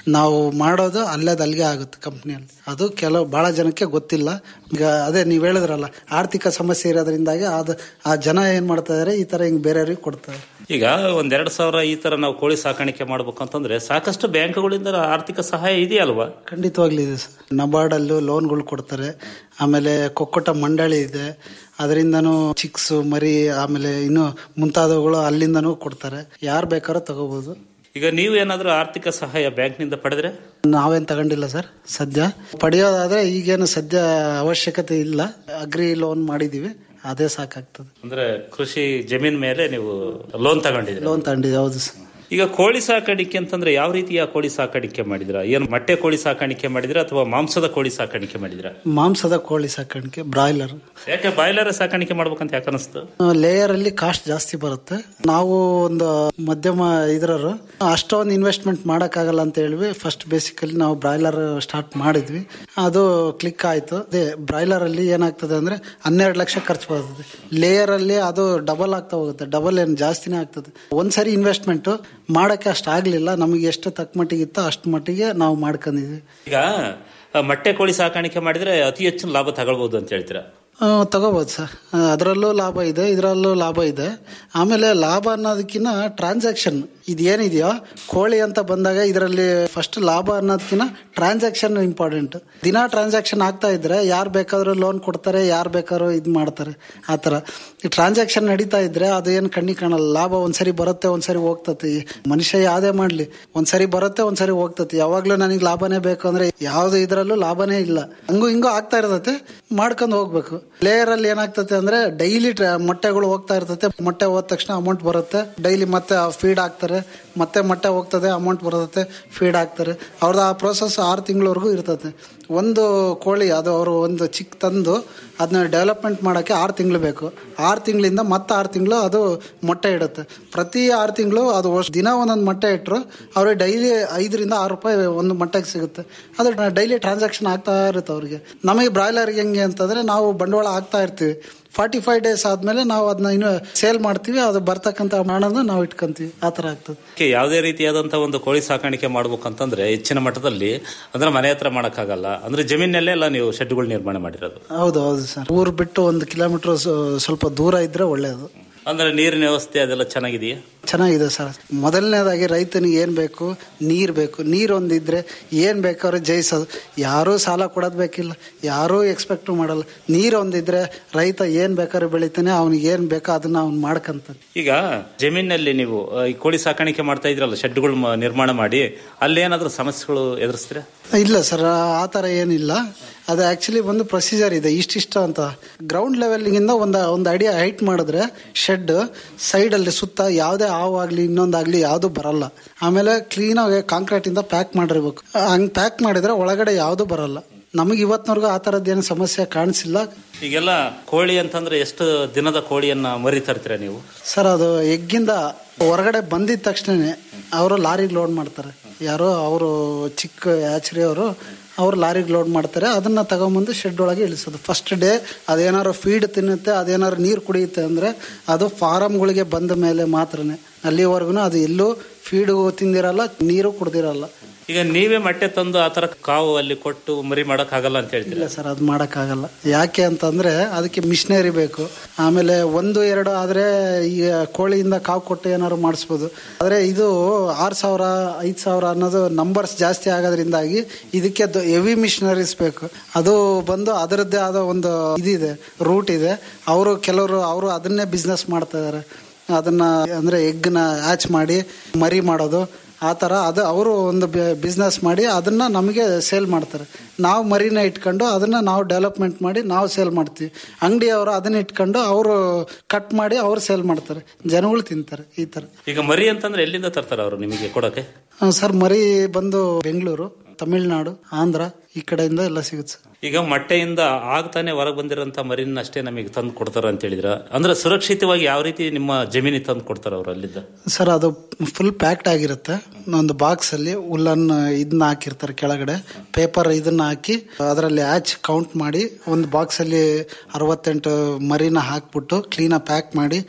ನಾವು ಮಾಡೋದು ಅಲ್ಲೇದು ಅಲ್ಲಿಗೆ ಆಗುತ್ತೆ ಕಂಪ್ನಿಯಲ್ಲಿ ಅದು ಕೆಲವು ಬಹಳ ಜನಕ್ಕೆ ಗೊತ್ತಿಲ್ಲ ಈಗ ಅದೇ ನೀವು ಹೇಳಿದ್ರಲ್ಲ ಆರ್ಥಿಕ ಸಮಸ್ಯೆ ಇರೋದ್ರಿಂದಾಗಿ ಅದು ಆ ಜನ ಏನ್ ಮಾಡ್ತಾ ಇದಾರೆ ಈ ತರ ಹಿಂಗ್ ಬೇರೆಯವ್ರಿಗೆ ಕೊಡ್ತಾರೆ
ಈಗ ಒಂದೆರಡು ಸಾವಿರ ಈ ತರ ನಾವು ಕೋಳಿ ಸಾಕಾಣಿಕೆ ಮಾಡ್ಬೇಕಂತಂದ್ರೆ ಸಾಕಷ್ಟು ಬ್ಯಾಂಕ್ಗಳಿಂದ ಆರ್ಥಿಕ ಸಹಾಯ ಇದೆಯಲ್ವಾ
ಖಂಡಿತವಾಗ್ಲೂ ಇದೆ ಸರ್ ನಬಾರ್ಡಲ್ಲೂ ಲೋನ್ಗಳು ಕೊಡ್ತಾರೆ ಆಮೇಲೆ ಕೊಕ್ಕಟ ಮಂಡಳಿ ಇದೆ ಅದರಿಂದನೂ ಚಿಕ್ಸ್ ಮರಿ ಆಮೇಲೆ ಇನ್ನು ಮುಂತಾದವುಗಳು ಅಲ್ಲಿಂದನೂ ಕೊಡ್ತಾರೆ ಯಾರು ಬೇಕಾದ್ರೂ ತಗೋಬಹುದು
ಈಗ ನೀವು ಏನಾದ್ರೂ ಆರ್ಥಿಕ ಸಹಾಯ ಬ್ಯಾಂಕ್ನಿಂದ ಪಡೆದ್ರೆ
ನಾವೇನ್ ತಗೊಂಡಿಲ್ಲ ಸರ್ ಸದ್ಯ ಪಡೆಯೋದಾದ್ರೆ ಈಗೇನು ಸದ್ಯ ಅವಶ್ಯಕತೆ ಇಲ್ಲ ಅಗ್ರಿ ಲೋನ್ ಮಾಡಿದೀವಿ ಅದೇ ಸಾಕಾಗ್ತದೆ
ಅಂದ್ರೆ ಕೃಷಿ ಜಮೀನ್ ಮೇಲೆ ನೀವು ಲೋನ್ ತಗೊಂಡಿದ್ರಿ
ಲೋನ್ ತಗೊಂಡಿದ್ದೀವಿ ಹೌದು ಸರ್
ಈಗ ಕೋಳಿ ಸಾಕಾಣಿಕೆ ಅಂತಂದ್ರೆ ಯಾವ ರೀತಿಯ ಕೋಳಿ ಸಾಕಾಣಿಕೆ ಮಾಡಿದ್ರ ಏನು ಮೊಟ್ಟೆ ಕೋಳಿ ಸಾಕಾಣಿಕೆ ಮಾಡಿದ್ರ ಅಥವಾ ಮಾಂಸದ ಕೋಳಿ ಸಾಕಾಣಿಕೆ ಮಾಡಿದ್ರ
ಮಾಂಸದ ಕೋಳಿ ಸಾಕಾಣಿಕೆ ಬ್ರಾಯ್ಲರ್
ಯಾಕೆ ಬಾಯ್ಲರ್ ಸಾಕಾಣಿಕೆ ಮಾಡ್ಬೇಕಂತ ಯಾಕೆ ಅನಿಸ್ತು
ಲೇಯರ್ ಅಲ್ಲಿ ಕಾಸ್ಟ್ ಜಾಸ್ತಿ ಬರುತ್ತೆ ನಾವು ಒಂದು ಮಧ್ಯಮ ಇದ್ರರು ಅಷ್ಟೊಂದು ಇನ್ವೆಸ್ಟ್ಮೆಂಟ್ ಮಾಡಕ್ಕಾಗಲ್ಲ ಅಂತ ಹೇಳಿ ಫಸ್ಟ್ ಬೇಸಿಕಲಿ ನಾವು ಬ್ರಾಯ್ಲರ್ ಸ್ಟಾರ್ಟ್ ಮಾಡಿದ್ವಿ ಅದು ಕ್ಲಿಕ್ ಆಯ್ತು ಅದೇ ಬ್ರಾಯ್ಲರ್ ಅಲ್ಲಿ ಏನಾಗ್ತದೆ ಅಂದ್ರೆ ಹನ್ನೆರಡು ಲಕ್ಷ ಖರ್ಚು ಬರ್ತದೆ ಲೇಯರ್ ಅಲ್ಲಿ ಅದು ಡಬಲ್ ಆಗ್ತಾ ಹೋಗುತ್ತೆ ಡಬಲ್ ಏನು ಜಾಸ್ತಿನೇ ಆಗ್ತದೆ ಒಂದ್ಸರಿ ಇನ್ವೆಸ್ಟ್ಮೆಂಟ್ ಮಾಡಕ್ಕೆ ಅಷ್ಟು ಆಗ್ಲಿಲ್ಲ ನಮಗೆ ಎಷ್ಟು ತಕ್ಕ ಮಟ್ಟಿಗೆ ಇತ್ತೋ ಅಷ್ಟು ಮಟ್ಟಿಗೆ ನಾವು ಮಾಡ್ಕೊಂಡಿದ್ವಿ
ಈಗ ಆ, ಮೊಟ್ಟೆ ಕೋಳಿ ಸಾಕಾಣಿಕೆ ಮಾಡಿದ್ರೆ ಅತಿ ಹೆಚ್ಚಿನ ಲಾಭ ತಗೊಳ್ಬಹುದು ಅಂತ ಹೇಳ್ತೀರಾ
ಆ, ತಗೋಬೋದು ಸರ್ ಅದರಲ್ಲೂ ಲಾಭ ಇದೆ ಇದರಲ್ಲೂ ಲಾಭ ಇದೆ ಆಮೇಲೆ ಲಾಭ ಅನ್ನೋದಕ್ಕಿಂತ ಟ್ರಾನ್ಸಾಕ್ಷನ್ ಇದೇನಿದೆಯೋ ಕೋಳಿ ಅಂತ ಬಂದಾಗ ಇದರಲ್ಲಿ ಫಸ್ಟ್ ಲಾಭ ಅನ್ನೋದಕ್ಕಿಂತ ಟ್ರಾನ್ಸಾಕ್ಷನ್ ಇಂಪಾರ್ಟೆಂಟ್ ದಿನ ಟ್ರಾನ್ಸಾಕ್ಷನ್ ಆಗ್ತಾ ಇದ್ರೆ ಯಾರು ಬೇಕಾದ್ರೂ ಲೋನ್ ಕೊಡ್ತಾರೆ ಯಾರು ಬೇಕಾದ್ರೂ ಇದು ಮಾಡ್ತಾರೆ ಆ ಥರ ಈ ಟ್ರಾನ್ಸಾಕ್ಷನ್ ನಡೀತಾ ಇದ್ರೆ ಅದು ಏನು ಕಣ್ಣಿ ಕಾಣಲ್ಲ ಲಾಭ ಒಂದ್ಸರಿ ಬರುತ್ತೆ ಒಂದ್ಸರಿ ಹೋಗ್ತತಿ ಮನುಷ್ಯ ಯಾವ್ದೇ ಮಾಡ್ಲಿ ಒಂದ್ಸರಿ ಬರುತ್ತೆ ಒಂದ್ಸರಿ ಹೋಗ್ತತಿ ಯಾವಾಗ್ಲೂ ನನಗೆ ಲಾಭನೇ ಬೇಕು ಅಂದ್ರೆ ಯಾವ್ದು ಇದ್ರಲ್ಲೂ ಲಾಭನೇ ಇಲ್ಲ ಹಂಗೂ ಹಿಂಗೂ ಆಗ್ತಾ ಇರ್ತತೆ ಮಾಡ್ಕೊಂಡು ಹೋಗ್ಬೇಕು ಲೇಯರ್ ಅಲ್ಲಿ ಏನಾಗ್ತತೆ ಅಂದ್ರೆ ಡೈಲಿ ಮೊಟ್ಟೆಗಳು ಹೋಗ್ತಾ ಇರ್ತತೆ ಮೊಟ್ಟೆ ಹೋದ ತಕ್ಷಣ ಅಮೌಂಟ್ ಬರುತ್ತೆ ಡೈಲಿ ಮತ್ತೆ ಫೀಡ್ ಹಾಕ್ತಾರೆ ಮತ್ತೆ ಮೊಟ್ಟೆ ಹೋಗ್ತದೆ ಅಮೌಂಟ್ ಬರುತ್ತೆ ಫೀಡ್ ಹಾಕ್ತಾರೆ ಅವ್ರದ್ದು ಆ ಪ್ರೋಸೆಸ್ ಆರು ತಿಂಗಳವರೆಗೂ ಇರ್ತದೆ ಒಂದು ಕೋಳಿ ಅದು ಅವರು ಒಂದು ಚಿಕ್ಕ ತಂದು ಅದನ್ನ ಡೆವಲಪ್ಮೆಂಟ್ ಮಾಡೋಕ್ಕೆ ಆರು ತಿಂಗಳು ಬೇಕು ಆರು ತಿಂಗಳಿಂದ ಮತ್ತೆ ಆರು ತಿಂಗಳು ಅದು ಮೊಟ್ಟೆ ಇಡುತ್ತೆ ಪ್ರತಿ ಆರು ತಿಂಗಳು ಅದು ವರ್ಷ ದಿನ ಒಂದೊಂದು ಮೊಟ್ಟೆ ಇಟ್ಟರು ಅವ್ರಿಗೆ ಡೈಲಿ ಐದರಿಂದ ಆರು ರೂಪಾಯಿ ಒಂದು ಮೊಟ್ಟೆಗೆ ಸಿಗುತ್ತೆ ಅದು ಡೈಲಿ ಟ್ರಾನ್ಸಾಕ್ಷನ್ ಆಗ್ತಾ ಇರುತ್ತೆ ಅವ್ರಿಗೆ ನಮಗೆ ಬ್ರಾಯ್ಲರ್ಗೆ ಹೆಂಗೆ ಅಂತಂದ್ರೆ ನಾವು ಬಂಡವಾಳ ಹಾಕ್ತಾ ಇರ್ತೀವಿ ಫಾರ್ಟಿ ಫೈವ್ ಡೇಸ್ ಆದ್ಮೇಲೆ ನಾವು ಅದನ್ನ ಇನ್ನು ಸೇಲ್ ಮಾಡ್ತೀವಿ ಅದು ಬರ್ತಕ್ಕಂಥ ಹಣನ ನಾವು ಇಟ್ಕೊಂತೀವಿ ಆ ಥರ ಆಗ್ತದೆ
ಅದಕ್ಕೆ ಯಾವುದೇ ರೀತಿಯಾದಂತಹ ಒಂದು ಕೋಳಿ ಸಾಕಾಣಿಕೆ ಮಾಡ್ಬೇಕಂತಂದ್ರೆ ಹೆಚ್ಚಿನ ಮಟ್ಟದಲ್ಲಿ ಅಂದ್ರೆ ಮನೆ ಹತ್ರ ಮಾಡಕ್ಕಾಗಲ್ಲ ಅಂದ್ರೆ ಜಮೀನಲ್ಲೇ ಎಲ್ಲ ನೀವು ಶೆಡ್ಗಳು ನಿರ್ಮಾಣ ಮಾಡಿರೋದು
ಹೌದು ಹೌದು ಸರ್ ಊರು ಬಿಟ್ಟು ಒಂದು ಕಿಲೋಮೀಟರ್ ಸ್ವಲ್ಪ ದೂರ ಇದ್ರೆ ಒಳ್ಳೆಯದು
ಅಂದ್ರೆ ನೀರಿನ ವ್ಯವಸ್ಥೆ ಅದೆಲ್ಲ ಚೆನ್ನಾಗಿದೆಯಾ
ಚೆನ್ನಾಗಿದೆ ಸರ್ ಮೊದಲನೇದಾಗಿ ರೈತನಿಗೆ ಏನು ಬೇಕು ನೀರು ಬೇಕು ನೀರು ಒಂದಿದ್ರೆ ಏನು ಬೇಕಾದ್ರೂ ಜಯಿಸೋದು ಯಾರೂ ಸಾಲ ಕೊಡೋದು ಬೇಕಿಲ್ಲ ಯಾರೂ ಎಕ್ಸ್ಪೆಕ್ಟ್ ಮಾಡಲ್ಲ ನೀರು ಒಂದಿದ್ರೆ ರೈತ ಏನು ಬೇಕಾದ್ರೂ ಬೆಳಿತಾನೆ ಅವ್ನಿಗೆ ಏನು ಬೇಕೋ ಅದನ್ನ ಅವ್ನು ಮಾಡ್ಕಂತಾನೆ
ಈಗ ಜಮೀನಲ್ಲಿ ನೀವು ಆ, ಈ ಕೋಳಿ ಸಾಕಾಣಿಕೆ ಮಾಡ್ತಾ ಇದ್ರಲ್ಲ ಶೆಡ್ಗಳು ಮ- ನಿರ್ಮಾಣ ಮಾಡಿ ಅಲ್ಲೇನಾದ್ರೂ ಸಮಸ್ಯೆಗಳು ಎದುರಿಸ್ತೀರಾ
ಇಲ್ಲ ಸರ್ ಆ ಥರ ಏನಿಲ್ಲ ಅದು ಆಕ್ಚುಲಿ ಒಂದು ಪ್ರೊಸೀಜರ್ ಇದೆ ಇಷ್ಟಿಷ್ಟ ಅಂತ ಗ್ರೌಂಡ್ ಲೆವೆಲ್ಗಿಂದ ಒಂದು ಒಂದು ಅಡಿ ಹೈಟ್ ಮಾಡಿದ್ರೆ ಶೆಡ್ ಸೈಡಲ್ಲಿ ಸುತ್ತ ಯಾವುದೇ ಹಾವು ಆಗಲಿ ಇನ್ನೊಂದಾಗಲಿ ಯಾವುದು ಬರಲ್ಲ ಆಮೇಲೆ ಕ್ಲೀನಾಗಿ ಕಾಂಕ್ರೀಟ್ ಇಂದ ಪ್ಯಾಕ್ ಮಾಡಿರ್ಬೇಕು ಹಂಗೆ ಪ್ಯಾಕ್ ಮಾಡಿದ್ರೆ ಒಳಗಡೆ ಯಾವುದು ಬರಲ್ಲ ನಮಗೆ ಇವತ್ತಿನವರೆಗೂ ಆ ಥರದ್ದೇನು ಸಮಸ್ಯೆ ಕಾಣಿಸಿಲ್ಲ
ಈಗೆಲ್ಲ ಕೋಳಿ ಅಂತಂದ್ರೆ ಎಷ್ಟು ದಿನದ ಕೋಳಿಯನ್ನ ಮರಿ ತರ್ತೀರಾ ನೀವು
ಸರ್ ಅದು ಎಗ್ಗಿಂದ ಹೊರಗಡೆ ಬಂದಿದ ತಕ್ಷಣನೇ ಅವರು ಲಾರಿಗೆ ಲೋಡ್ ಮಾಡ್ತಾರೆ ಯಾರೋ ಅವರು ಚಿಕ್ಕ ಆಚರಿ ಅವರು ಅವ್ರು ಲಾರಿಗೆ ಲೋಡ್ ಮಾಡ್ತಾರೆ ಅದನ್ನ ತಗೊಂಬಂದು ಶೆಡ್ ಒಳಗೆ ಇಳಿಸೋದು ಫಸ್ಟ್ ಡೇ ಅದೇನಾದ್ರು ಫೀಡ್ ತಿನ್ನುತ್ತೆ ಅದೇನಾದ್ರು ನೀರು ಕುಡಿಯುತ್ತೆ ಅಂದ್ರೆ ಅದು ಫಾರಮ್ಗಳಿಗೆ ಬಂದ ಮೇಲೆ ಮಾತ್ರನೇ ಅಲ್ಲಿವರೆಗೂ ಅದು ಎಲ್ಲೂ ಫೀಡು ತಿಂದಿರಲ್ಲ ನೀರು ಕುಡ್ದಿರಲ್ಲ
ಈಗ ನೀವೇ ಮೊಟ್ಟೆ ತಂದು ಆ ತರ ಕಾವು ಅಲ್ಲಿ ಕೊಟ್ಟು ಮರಿ ಮಾಡಕ್ ಆಗಲ್ಲ ಅಂತ ಹೇಳ್ತೀರಾ
ಇಲ್ಲ ಸರ್ ಅದು ಮಾಡೋಕ್ಕಾಗಲ್ಲ ಯಾಕೆ ಅಂತಂದ್ರೆ ಅದಕ್ಕೆ ಮಿಷನರಿ ಬೇಕು ಆಮೇಲೆ ಒಂದು ಎರಡು ಆದ್ರೆ ಈ ಕೋಳಿಯಿಂದ ಕಾವು ಕೊಟ್ಟು ಏನಾದ್ರು ಮಾಡಿಸ್ಬೋದು ಆದ್ರೆ ಇದು ಆರು ಸಾವಿರ ಐದು ಸಾವಿರ ಅನ್ನೋದು ನಂಬರ್ಸ್ ಜಾಸ್ತಿ ಆಗೋದ್ರಿಂದಾಗಿ ಇದಕ್ಕೆ ಹೆವಿ ಮಿಷನರೀಸ್ ಬೇಕು ಅದು ಬಂದು ಅದರದ್ದೇ ಆದ ಒಂದು ಇದಿದೆ ರೂಟ್ ಇದೆ ಅವರು ಕೆಲವರು ಅವರು ಅದನ್ನೇ ಬಿಸ್ನೆಸ್ ಮಾಡ್ತಾ ಇದಾರೆ ಅದನ್ನ ಅಂದ್ರೆ ಎಗ್ನ ಹ್ಯಾಚ್ ಮಾಡಿ ಮರಿ ಮಾಡೋದು ಆ ಥರ ಅದು ಅವರು ಒಂದು ಬಿಸ್ನೆಸ್ ಮಾಡಿ ಅದನ್ನ ನಮಗೆ ಸೇಲ್ ಮಾಡ್ತಾರೆ ನಾವು ಮರಿನ ಇಟ್ಕೊಂಡು ಅದನ್ನ ನಾವು ಡೆವಲಪ್ಮೆಂಟ್ ಮಾಡಿ ನಾವು ಸೇಲ್ ಮಾಡ್ತೀವಿ ಅಂಗಡಿಯವರು ಅದನ್ನ ಇಟ್ಕೊಂಡು ಅವರು ಕಟ್ ಮಾಡಿ ಅವ್ರು ಸೇಲ್ ಮಾಡ್ತಾರೆ ಜನಗಳು ತಿಂತಾರೆ ಈ ಥರ
ಈಗ ಮರಿ ಅಂತಂದ್ರೆ ಎಲ್ಲಿಂದ ತರ್ತಾರ ಅವರು ನಿಮಗೆ ಕೊಡಕ್ಕೆ
ಆ, ಸರ್ ಮರಿ ಬಂದು ಬೆಂಗಳೂರು ತಮಿಳ್ನಾಡು ಆಂಧ್ರ ಈ ಕಡೆಯಿಂದ ಎಲ್ಲ ಸಿಗುತ್ತೆ ಸರ್
ಈಗ ಮೊಟ್ಟೆಯಿಂದ ಆಗ್ತಾನೆ ಹೊರಗೆ ಬಂದಿರೋಂಥ ಮರಿನ ಅಷ್ಟೇ ನಮಗೆ ತಂದು ಕೊಡ್ತಾರ ಅಂತ ಹೇಳಿದ್ರ ಅಂದ್ರೆ ಸುರಕ್ಷಿತವಾಗಿ ಯಾವ ರೀತಿ ನಿಮ್ಮ ಜಮೀನಿಗೆ ತಂದು ಕೊಡ್ತಾರ ಅವ್ರು ಅಲ್ಲಿದ್ದ
ಸರ್ ಅದು ಫುಲ್ ಪ್ಯಾಕ್ಡ್ ಆಗಿರುತ್ತೆ ಒಂದು ಬಾಕ್ಸ್ ಅಲ್ಲಿ ಉಲ್ಲನ್ ಇದನ್ನ ಹಾಕಿರ್ತಾರೆ ಕೆಳಗಡೆ ಪೇಪರ್ ಇದನ್ನ ಹಾಕಿ ಅದರಲ್ಲಿ ಹ್ಯಾಚ್ ಕೌಂಟ್ ಮಾಡಿ ಒಂದು ಬಾಕ್ಸ್ ಅಲ್ಲಿ ಅರವತ್ತೆಂಟು ಮರಿನ ಹಾಕ್ಬಿಟ್ಟು ಕ್ಲೀನಾಗಿ ಪ್ಯಾಕ್ ಮಾಡಿ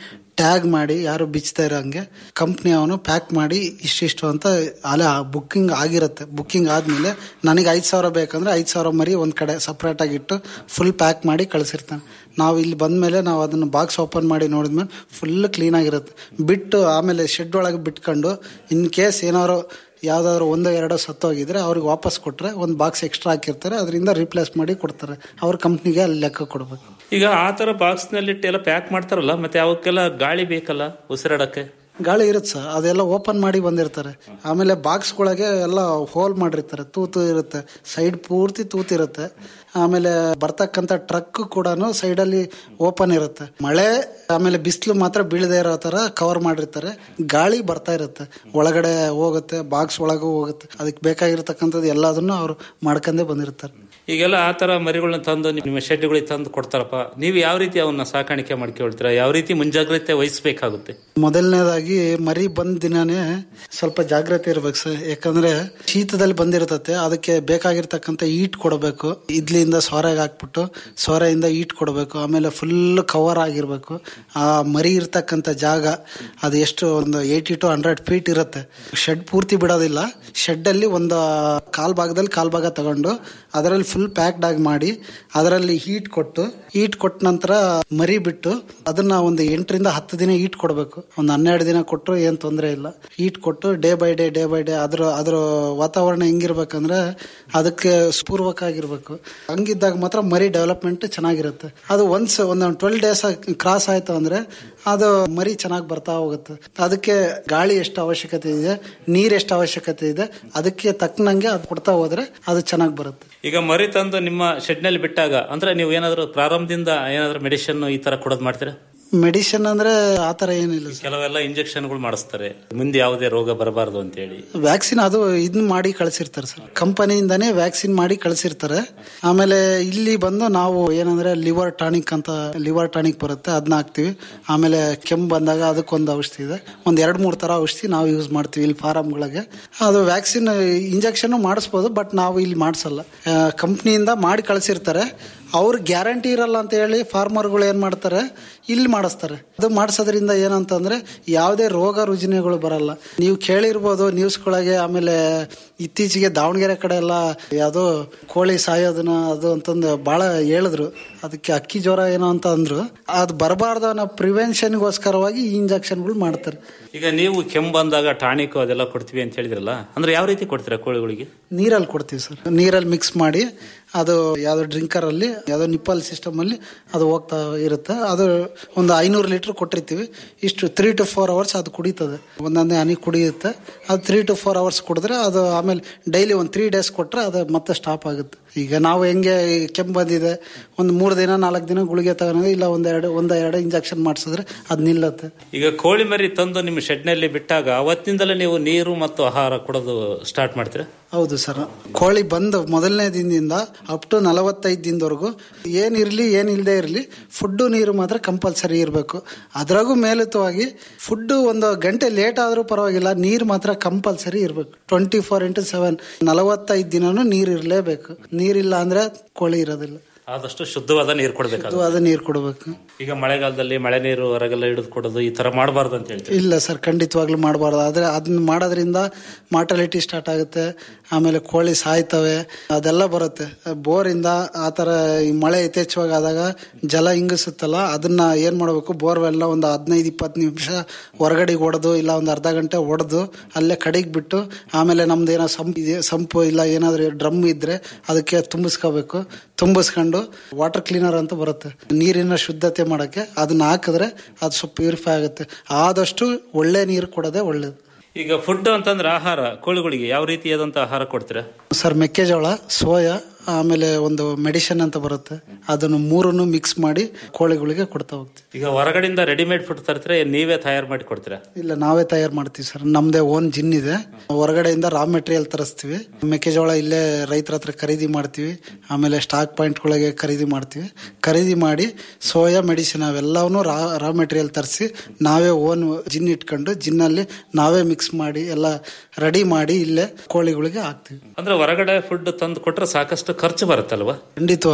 ಟ್ಯಾಗ್ ಮಾಡಿ ಯಾರು ಬಿಚ್ತಾ ಇರೋಂಗೆ ಕಂಪ್ನಿ ಅವನು ಪ್ಯಾಕ್ ಮಾಡಿ ಇಷ್ಟಿಷ್ಟು ಅಂತ ಅಲ್ಲೇ ಬುಕ್ಕಿಂಗ್ ಆಗಿರುತ್ತೆ ಬುಕ್ಕಿಂಗ್ ಆದ್ಮೇಲೆ ನನಗೆ ಐದು ಸಾವಿರ ಬೇಕಂದ್ರೆ ಐದು ಸಾವಿರ ಮರಿ ಒಂದು ಕಡೆ ಸಪ್ರೇಟ್ ಆಗಿಟ್ಟು ಫುಲ್ ಪ್ಯಾಕ್ ಮಾಡಿ ಕಳಿಸಿರ್ತಾನೆ ನಾವು ಇಲ್ಲಿ ಬಂದ್ಮೇಲೆ ನಾವು ಅದನ್ನು ಬಾಕ್ಸ್ ಓಪನ್ ಮಾಡಿ ನೋಡಿದ್ಮೇಲೆ ಫುಲ್ ಕ್ಲೀನ್ ಆಗಿರುತ್ತೆ ಬಿಟ್ಟು ಆಮೇಲೆ ಶೆಡ್ ಒಳಗೆ ಬಿಟ್ಕೊಂಡು ಇನ್ ಕೇಸ್ ಏನಾದ್ರು ಯಾವ್ದಾದ್ರು ಒಂದೋ ಎರಡೋ ಸತ್ತೋಗಿದ್ರೆ ಅವ್ರಿಗೆ ವಾಪಸ್ ಕೊಟ್ರೆ ಒಂದು ಬಾಕ್ಸ್ ಎಕ್ಸ್ಟ್ರಾ ಹಾಕಿರ್ತಾರೆ ಅದರಿಂದ ರೀಪ್ಲೇಸ್ ಮಾಡಿ ಕೊಡ್ತಾರೆ ಅವ್ರ ಕಂಪ್ನಿಗೆ ಅಲ್ಲಿ ಲೆಕ್ಕ ಕೊಡಬೇಕು
ಈಗ ಆ ತರ ಬಾಕ್ಸ್ ನಲ್ಲಿ ಎಲ್ಲ ಪ್ಯಾಕ್ ಮಾಡ್ತಾರಲ್ಲ ಮತ್ತೆ ಅವಕ್ಕೆಲ್ಲ ಗಾಳಿ ಬೇಕಲ್ಲ ಉಸಿರಾಡಕ್ಕೆ
ಗಾಳಿ ಇರುತ್ತೆ ಸರ್ ಅದೆಲ್ಲ ಓಪನ್ ಮಾಡಿ ಬಂದಿರ್ತಾರೆ ಆಮೇಲೆ ಬಾಕ್ಸ್ಗಳಿಗೆ ಎಲ್ಲ ಹೋಲ್ ಮಾಡಿರ್ತಾರೆ ತೂತು ಇರುತ್ತೆ ಸೈಡ್ ಪೂರ್ತಿ ತೂತಿರುತ್ತೆ ಆಮೇಲೆ ಬರ್ತಕ್ಕಂಥ ಟ್ರಕ್ ಕೂಡ ಸೈಡಲ್ಲಿ ಓಪನ್ ಇರುತ್ತೆ ಮಳೆ ಆಮೇಲೆ ಬಿಸಿಲು ಮಾತ್ರ ಬೀಳದೇ ಇರೋ ತರ ಕವರ್ ಮಾಡಿರ್ತಾರೆ ಗಾಳಿ ಬರ್ತಾ ಇರುತ್ತೆ ಒಳಗಡೆ ಹೋಗುತ್ತೆ ಬಾಕ್ಸ್ ಒಳಗೂ ಹೋಗುತ್ತೆ ಅದಕ್ಕೆ ಬೇಕಾಗಿರ್ತಕ್ಕಂಥದ್ದು ಎಲ್ಲದನ್ನು ಅವರು ಮಾಡ್ಕೊಂಡೇ ಬಂದಿರ್ತಾರೆ
ಈಗೆಲ್ಲ ಆ ತರ ಮರಿಗಳನ್ನ ತಂದು ನಿಮ್ಮ ಶೆಡ್ಗಳಿಗೆ ತಂದು ಕೊಡ್ತಾರಪ್ಪ ನೀವು ಯಾವ ರೀತಿ ಅವನ್ನ ಸಾಕಾಣಿಕೆ ಮಾಡ್ಕೊಳ್ತೀರಾ ಯಾವ ರೀತಿ ಮುಂಜಾಗ್ರತೆ ವಹಿಸಬೇಕಾಗುತ್ತೆ
ಮೊದಲನೇದಾಗಿ ಮರಿ ಬಂದ ದಿನಾನೇ ಸ್ವಲ್ಪ ಜಾಗ್ರತೆ ಇರ್ಬೇಕು ಸರ್ ಯಾಕಂದ್ರೆ ಶೀತದಲ್ಲಿ ಬಂದಿರ್ತತೆ ಅದಕ್ಕೆ ಬೇಕಾಗಿರ್ತಕ್ಕಂಥ ಈಟ್ ಕೊಡಬೇಕು ಇದ್ಲಿಂದ ಸೊರೆಗೆ ಹಾಕ್ಬಿಟ್ಟು ಸೊರೆಯಿಂದ ಈಟ್ ಕೊಡಬೇಕು ಆಮೇಲೆ ಫುಲ್ ಕವರ್ ಆಗಿರ್ಬೇಕು ಆ ಮರಿ ಇರ್ತಕ್ಕಂಥ ಜಾಗ ಅದು ಎಷ್ಟು ಒಂದು ಏಯ್ಟಿ ಟು ಹಂಡ್ರೆಡ್ ಫೀಟ್ ಇರುತ್ತೆ ಶೆಡ್ ಪೂರ್ತಿ ಬಿಡೋದಿಲ್ಲ ಶೆಡ್ ಅಲ್ಲಿ ಒಂದು ಕಾಲ್ ಭಾಗದಲ್ಲಿ ಕಾಲ್ ಭಾಗ ತಗೊಂಡು ಅದರಲ್ಲಿ ಫುಲ್ ಪ್ಯಾಕ್ಡ್ ಆಗಿ ಮಾಡಿ ಅದರಲ್ಲಿ ಹೀಟ್ ಕೊಟ್ಟು ಹೀಟ್ ಕೊಟ್ಟ ನಂತರ ಮರಿ ಬಿಟ್ಟು ಅದನ್ನ ಒಂದು ಎಂಟರಿಂದ ಹತ್ತು ದಿನ ಹೀಟ್ ಕೊಡಬೇಕು ಒಂದು ಹನ್ನೆರಡು ದಿನ ಕೊಟ್ಟರು ಏನ್ ತೊಂದರೆ ಇಲ್ಲ ಹೀಟ್ ಕೊಟ್ಟು day by day day by day ಅದ್ರ ಅದ್ರ ವಾತಾವರಣ ಹೆಂಗಿರ್ಬೇಕಂದ್ರೆ ಅದಕ್ಕೆ ಸ್ಪೂರ್ವಕ ಆಗಿರ್ಬೇಕು ಹಂಗಿದ್ದಾಗ ಮಾತ್ರ ಮರಿ ಡೆವಲಪ್ಮೆಂಟ್ ಚೆನ್ನಾಗಿರುತ್ತೆ ಅದು ಒನ್ಸ್ ಒಂದು ಟ್ವೆಲ್ ಡೇಸ್ ಕ್ರಾಸ್ ಆಯ್ತು ಅಂದ್ರೆ ಅದು ಮರಿ ಚೆನ್ನಾಗಿ ಬರ್ತಾ ಹೋಗುತ್ತೆ ಅದಕ್ಕೆ ಗಾಳಿ ಎಷ್ಟು ಅವಶ್ಯಕತೆ ಇದೆ ನೀರ್ ಎಷ್ಟು ಅವಶ್ಯಕತೆ ಇದೆ ಅದಕ್ಕೆ ತಕ್ಕನಂಗೆ ಅದು ಕೊಡ್ತಾ ಹೋದ್ರೆ ಅದು ಚೆನ್ನಾಗಿ ಬರುತ್ತೆ
ಈಗ ಮರಿ ತಂದು ನಿಮ್ಮ ಶೆಡ್ ನಲ್ಲಿ ಬಿಟ್ಟಾಗ ಅಂದ್ರೆ ನೀವು ಏನಾದ್ರು ಪ್ರಾರಂಭದಿಂದ ಏನಾದ್ರು ಮೆಡಿಸಿನ್ ಈ ತರ ಕೊಡೋದು ಮಾಡ್ತೀರಾ
ಮೆಡಿಸಿನ್ ಅಂದ್ರೆ ಆತರ ಏನಿಲ್ಲ
ಕೆಲವೆಲ್ಲ ಇಂಜೆಕ್ಷನ್ಗಳು ಮಾಡಿಸ್ತಾರೆ ಮುಂದೆ ಯಾವುದೇ ರೋಗ ಬರಬಾರದು ಅಂತ ಹೇಳಿ
ವ್ಯಾಕ್ಸಿನ್ ಅದು ಇದನ್ನ ಮಾಡಿ ಕಳಿಸಿರ್ತಾರೆ ಸರ್ ಕಂಪನಿಯಿಂದಾನೇ ವ್ಯಾಕ್ಸಿನ್ ಮಾಡಿ ಕಳಿಸಿರ್ತಾರೆ ಆಮೇಲೆ ಇಲ್ಲಿ ಬಂದು ನಾವು ಏನಂದ್ರೆ ಲಿವರ್ ಟಾನಿಕ್ ಅಂತ ಲಿವರ್ ಟಾನಿಕ್ ಬರುತ್ತೆ ಅದನ್ನ ಹಾಕ್ತಿವಿ ಆಮೇಲೆ ಕೆಮ್ಮು ಬಂದಾಗ ಅದಕ್ಕೊಂದು ಔಷಧಿ ಇದೆ ಒಂದ್ ಎರಡ್ ಮೂರ್ ತರ ಔಷಧಿ ನಾವು ಯೂಸ್ ಮಾಡ್ತೀವಿ ಇಲ್ಲಿ ಫಾರಮ್ಗಳಿಗೆ ಅದು ವ್ಯಾಕ್ಸಿನ್ ಇಂಜೆಕ್ಷನ್ ಮಾಡಿಸ್ಬೋದು ಬಟ್ ನಾವು ಇಲ್ಲಿ ಮಾಡಿಸಲ್ಲ ಕಂಪ್ನಿಯಿಂದ ಮಾಡಿ ಕಳಿಸಿರ್ತಾರೆ ಅವ್ರ ಗ್ಯಾರಂಟಿ ಇರಲ್ಲ ಅಂತ ಹೇಳಿ ಫಾರ್ಮರ್ಗಳು ಏನ್ ಮಾಡ್ತಾರೆ ಇಲ್ಲಿ ಮಾಡಿಸ್ತಾರೆ ಅದು ಮಾಡಿಸೋದ್ರಿಂದ ಏನಂತಂದ್ರೆ ಯಾವುದೇ ರೋಗ ರುಜಿನಗಳು ಬರಲ್ಲ ನೀವು ಕೇಳಿರ್ಬೋದು ನ್ಯೂಸ್ಗಳಿಗೆ ಆಮೇಲೆ ಇತ್ತೀಚೆಗೆ ದಾವಣಗೆರೆ ಕಡೆ ಎಲ್ಲ ಯಾವುದೋ ಕೋಳಿ ಸಾಯೋದನ್ನ ಅದು ಅಂತಂದು ಬಹಳ ಹೇಳಿದ್ರು ಅದಕ್ಕೆ ಅಕ್ಕಿ ಜ್ವರ ಏನೋ ಅಂತ ಅಂದ್ರು ಅದು ಬರಬಾರ್ದು ಅನ್ನೋ ಪ್ರಿವೆನ್ಷನ್ಗೋಸ್ಕರವಾಗಿ ಈ ಇಂಜೆಕ್ಷನ್ಗಳು ಮಾಡ್ತಾರೆ
ಈಗ ನೀವು ಕೆಮ್ಮು ಬಂದಾಗ ಟಾನಿಕ್ ಅದೆಲ್ಲ ಕೊಡ್ತೀವಿ ಅಂತ ಹೇಳಿದ್ರಲ್ಲ ಅಂದ್ರೆ ಯಾವ ರೀತಿ ಕೊಡ್ತೀರಾ ಕೋಳಿಗಳಿಗೆ
ನೀರಲ್ಲಿ ಕೊಡ್ತೀವಿ ಸರ್ ನೀರಲ್ಲಿ ಮಿಕ್ಸ್ ಮಾಡಿ ಅದು ಯಾವ್ದೋ ಡ್ರಿಂಕರ್ ಅಲ್ಲಿ ಯಾವ್ದೋ ನಿಪ್ಪಲ್ ಸಿಸ್ಟಮ್ ಅಲ್ಲಿ ಅದು ಹೋಗ್ತಾ ಇರುತ್ತೆ ಅದು ಒಂದು ಐನೂರು ಲೀಟರ್ ಕೊಟ್ಟಿರ್ತೀವಿ ಇಷ್ಟು ತ್ರೀ ಟು ಫೋರ್ ಅವರ್ಸ್ ಅದು ಕುಡಿತದೆ ಒಂದೊಂದೇ ಹನಿ ಕುಡಿಯುತ್ತೆ ಅದು ತ್ರೀ ಟು ಫೋರ್ ಅವರ್ಸ್ ಕುಡಿದ್ರೆ ಅದು ಆಮೇಲೆ ಡೈಲಿ ಒಂದು ತ್ರೀ ಡೇಸ್ ಕೊಟ್ರೆ ಅದು ಮತ್ತೆ ಸ್ಟಾಪ್ ಆಗುತ್ತೆ ಈಗ ನಾವು ಹೆಂಗೆ ಕೆಮ್ಮು ಬಂದಿದೆ ಒಂದು ಮೂರು ದಿನ ನಾಲ್ಕು ದಿನ ಗುಳಿಗೆ ತಗೊಂಡು ಇಲ್ಲ ಒಂದೆರಡು ಒಂದ ಎರಡು ಇಂಜೆಕ್ಷನ್ ಮಾಡಿಸಿದ್ರೆ ಅದು ನಿಲ್ಲುತ್ತೆ
ಈಗ ಕೋಳಿ ಮರಿ ತಂದು ನಿಮ್ಮ ಶೆಡ್ ನಲ್ಲಿ ಬಿಟ್ಟಾಗ ಅವತ್ತಿನಿಂದಲೇ ನೀವು ನೀರು ಮತ್ತು ಆಹಾರ ಕೊಡೋದು ಸ್ಟಾರ್ಟ್ ಮಾಡ್ತೀರಾ
ಹೌದು ಸರ್ ಕೋಳಿ ಬಂದು ಮೊದಲನೇ ದಿನದಿಂದ ಅಪ್ ಟು ನಲವತ್ತೈದು ದಿನದವರೆಗೂ ಏನಿರಲಿ ಏನಿಲ್ಲದೆ ಇರಲಿ ಫುಡ್ಡು ನೀರು ಮಾತ್ರ ಕಂಪಲ್ಸರಿ ಇರಬೇಕು ಅದ್ರಾಗೂ ಮೇಲುತವಾಗಿ ಫುಡ್ಡು ಒಂದು ಗಂಟೆ ಲೇಟ್ ಆದರೂ ಪರವಾಗಿಲ್ಲ ನೀರು ಮಾತ್ರ ಕಂಪಲ್ಸರಿ ಇರಬೇಕು ಟ್ವೆಂಟಿ ಫೋರ್ ಇಂಟು ಸೆವೆನ್ ನಲವತ್ತೈದು ದಿನನೂ ನೀರು ಇರಲೇಬೇಕು ನೀರಿಲ್ಲ ಅಂದ್ರೆ ಕೋಳಿ ಇರೋದಿಲ್ಲ
ಆದಷ್ಟು ಶುದ್ಧವಾದ ನೀರು ಕೊಡಬೇಕಾಗುತ್ತೆ
ಅದು ನೀರು ಕೊಡಬೇಕು
ಈಗ ಮಳೆಗಾಲದಲ್ಲಿ ಮಳೆ ನೀರು ಹೊರಗೆಲ್ಲ ಹಿಡಿದು ಕೊಡೋದು ಈ ತರ ಮಾಡಬಾರ್ದು ಅಂತ ಹೇಳ್ತೀವಿ
ಇಲ್ಲ ಸರ್ ಖಂಡಿತವಾಗ್ಲೂ ಮಾಡಬಾರ್ದು ಆದ್ರೆ ಅದನ್ನ ಮಾಡೋದ್ರಿಂದ ಮಾರ್ಟಾಲಿಟಿ ಸ್ಟಾರ್ಟ್ ಆಗುತ್ತೆ ಆಮೇಲೆ ಕೋಳಿ ಸಾಯ್ತವೆ ಅದೆಲ್ಲ ಬರುತ್ತೆ ಬೋರಿಂದ ಆ ತರ ಈ ಮಳೆ ಯಥೇಚ್ಛವಾಗಿ ಆದಾಗ ಜಲ ಇಂಗಿಸುತ್ತಲ್ಲ ಅದನ್ನ ಏನ್ ಮಾಡಬೇಕು ಬೋರ್ವೆಲ್ಲ ಒಂದು ಹದಿನೈದು ಇಪ್ಪತ್ತು ನಿಮಿಷ ಹೊರಗಡೆ ಹೊಡೆದು ಇಲ್ಲ ಒಂದು ಅರ್ಧ ಗಂಟೆ ಹೊಡೆದು ಅಲ್ಲೇ ಕಡೆಗೆ ಬಿಟ್ಟು ಆಮೇಲೆ ನಮ್ದು ಏನೋ ಸಂಪ್ ಇದೆ ಸಂಪು ಇಲ್ಲ ಏನಾದ್ರು ಡ್ರಮ್ ಇದ್ರೆ ಅದಕ್ಕೆ ತುಂಬಿಸ್ಕೋಬೇಕು ತುಂಬಿಸ್ಕೊಂಡು ವಾಟರ್ ಕ್ಲೀನರ್ ಅಂತ ಬರುತ್ತೆ ನೀರಿನ ಶುದ್ಧತೆ ಮಾಡಕ್ಕೆ ಅದನ್ನ ಹಾಕಿದ್ರೆ ಅದು ಸ್ವಲ್ಪ ಪ್ಯೂರಿಫೈ ಆಗುತ್ತೆ ಆದಷ್ಟು ಒಳ್ಳೆ ನೀರು ಕೊಡೋದೇ ಒಳ್ಳೇದು
ಈಗ ಫುಡ್ ಅಂತಂದ್ರೆ ಆಹಾರ ಕೋಳಿಗಳಿಗೆ ಯಾವ ರೀತಿಯಾದಂತ ಆಹಾರ ಕೊಡ್ತೀರಾ
ಸರ್ ಮೆಕ್ಕೆಜೋಳ ಸೋಯಾ ಆಮೇಲೆ ಒಂದು ಮೆಡಿಸಿನ್ ಅಂತ ಬರುತ್ತೆ ಅದನ್ನು ಮೂರನ್ನು ಮಿಕ್ಸ್ ಮಾಡಿ ಕೋಳಿಗಳಿಗೆ ಕೊಡ್ತಾ ಹೋಗ್ತೀವಿ
ಈಗ ಹೊರಗಡೆಯಿಂದ ರೆಡಿಮೇಡ್ ಫುಡ್ ತರ್ತೀರಾ ಏನ್ ನೀವೇ ತಯಾರು ಮಾಡಿ ಕೊಡ್ತೀರಾ
ಇಲ್ಲ ನಾವೇ ತಯಾರು ಮಾಡ್ತೀವಿ ಸರ್ ನಮ್ದೇ ಓನ್ ಜಿನ್ ಇದೆ ಹೊರಗಡೆಯಿಂದ ರಾ ಮೆಟೀರಿಯಲ್ ತರಿಸ್ತೀವಿ ಮೆಕ್ಕೆಜೋಳ ಇಲ್ಲೇ ರೈತರ ಹತ್ರ ಖರೀದಿ ಮಾಡ್ತೀವಿ ಆಮೇಲೆ ಸ್ಟಾಕ್ ಪಾಯಿಂಟ್ಗಳಿಗೆ ಖರೀದಿ ಮಾಡ್ತೀವಿ ಖರೀದಿ ಮಾಡಿ ಸೋಯಾ ಮೆಡಿಸಿನ್ ಅವೆಲ್ಲವನ್ನೂ ರಾ ರಾ ಮೆಟೀರಿಯಲ್ ತರಿಸಿ ನಾವೇ ಓನ್ ಜಿನ್ ಇಟ್ಕೊಂಡು ಜಿನ್ನಲ್ಲಿ ನಾವೇ ಮಿಕ್ಸ್ ಮಾಡಿ ಎಲ್ಲ ರೆಡಿ ಮಾಡಿ ಇಲ್ಲೇ ಕೋಳಿಗಳಿಗೆ ಹಾಕ್ತೀವಿ
ಅಂದ್ರೆ ಹೊರಗಡೆ ಫುಡ್ ತಂದು ಕೊಟ್ರೆ ಸಾಕಷ್ಟು ಖರ್ಚು ಬರುತ್ತಲ್ವಾ
ಖಂಡಿತವಾಗ್ಲು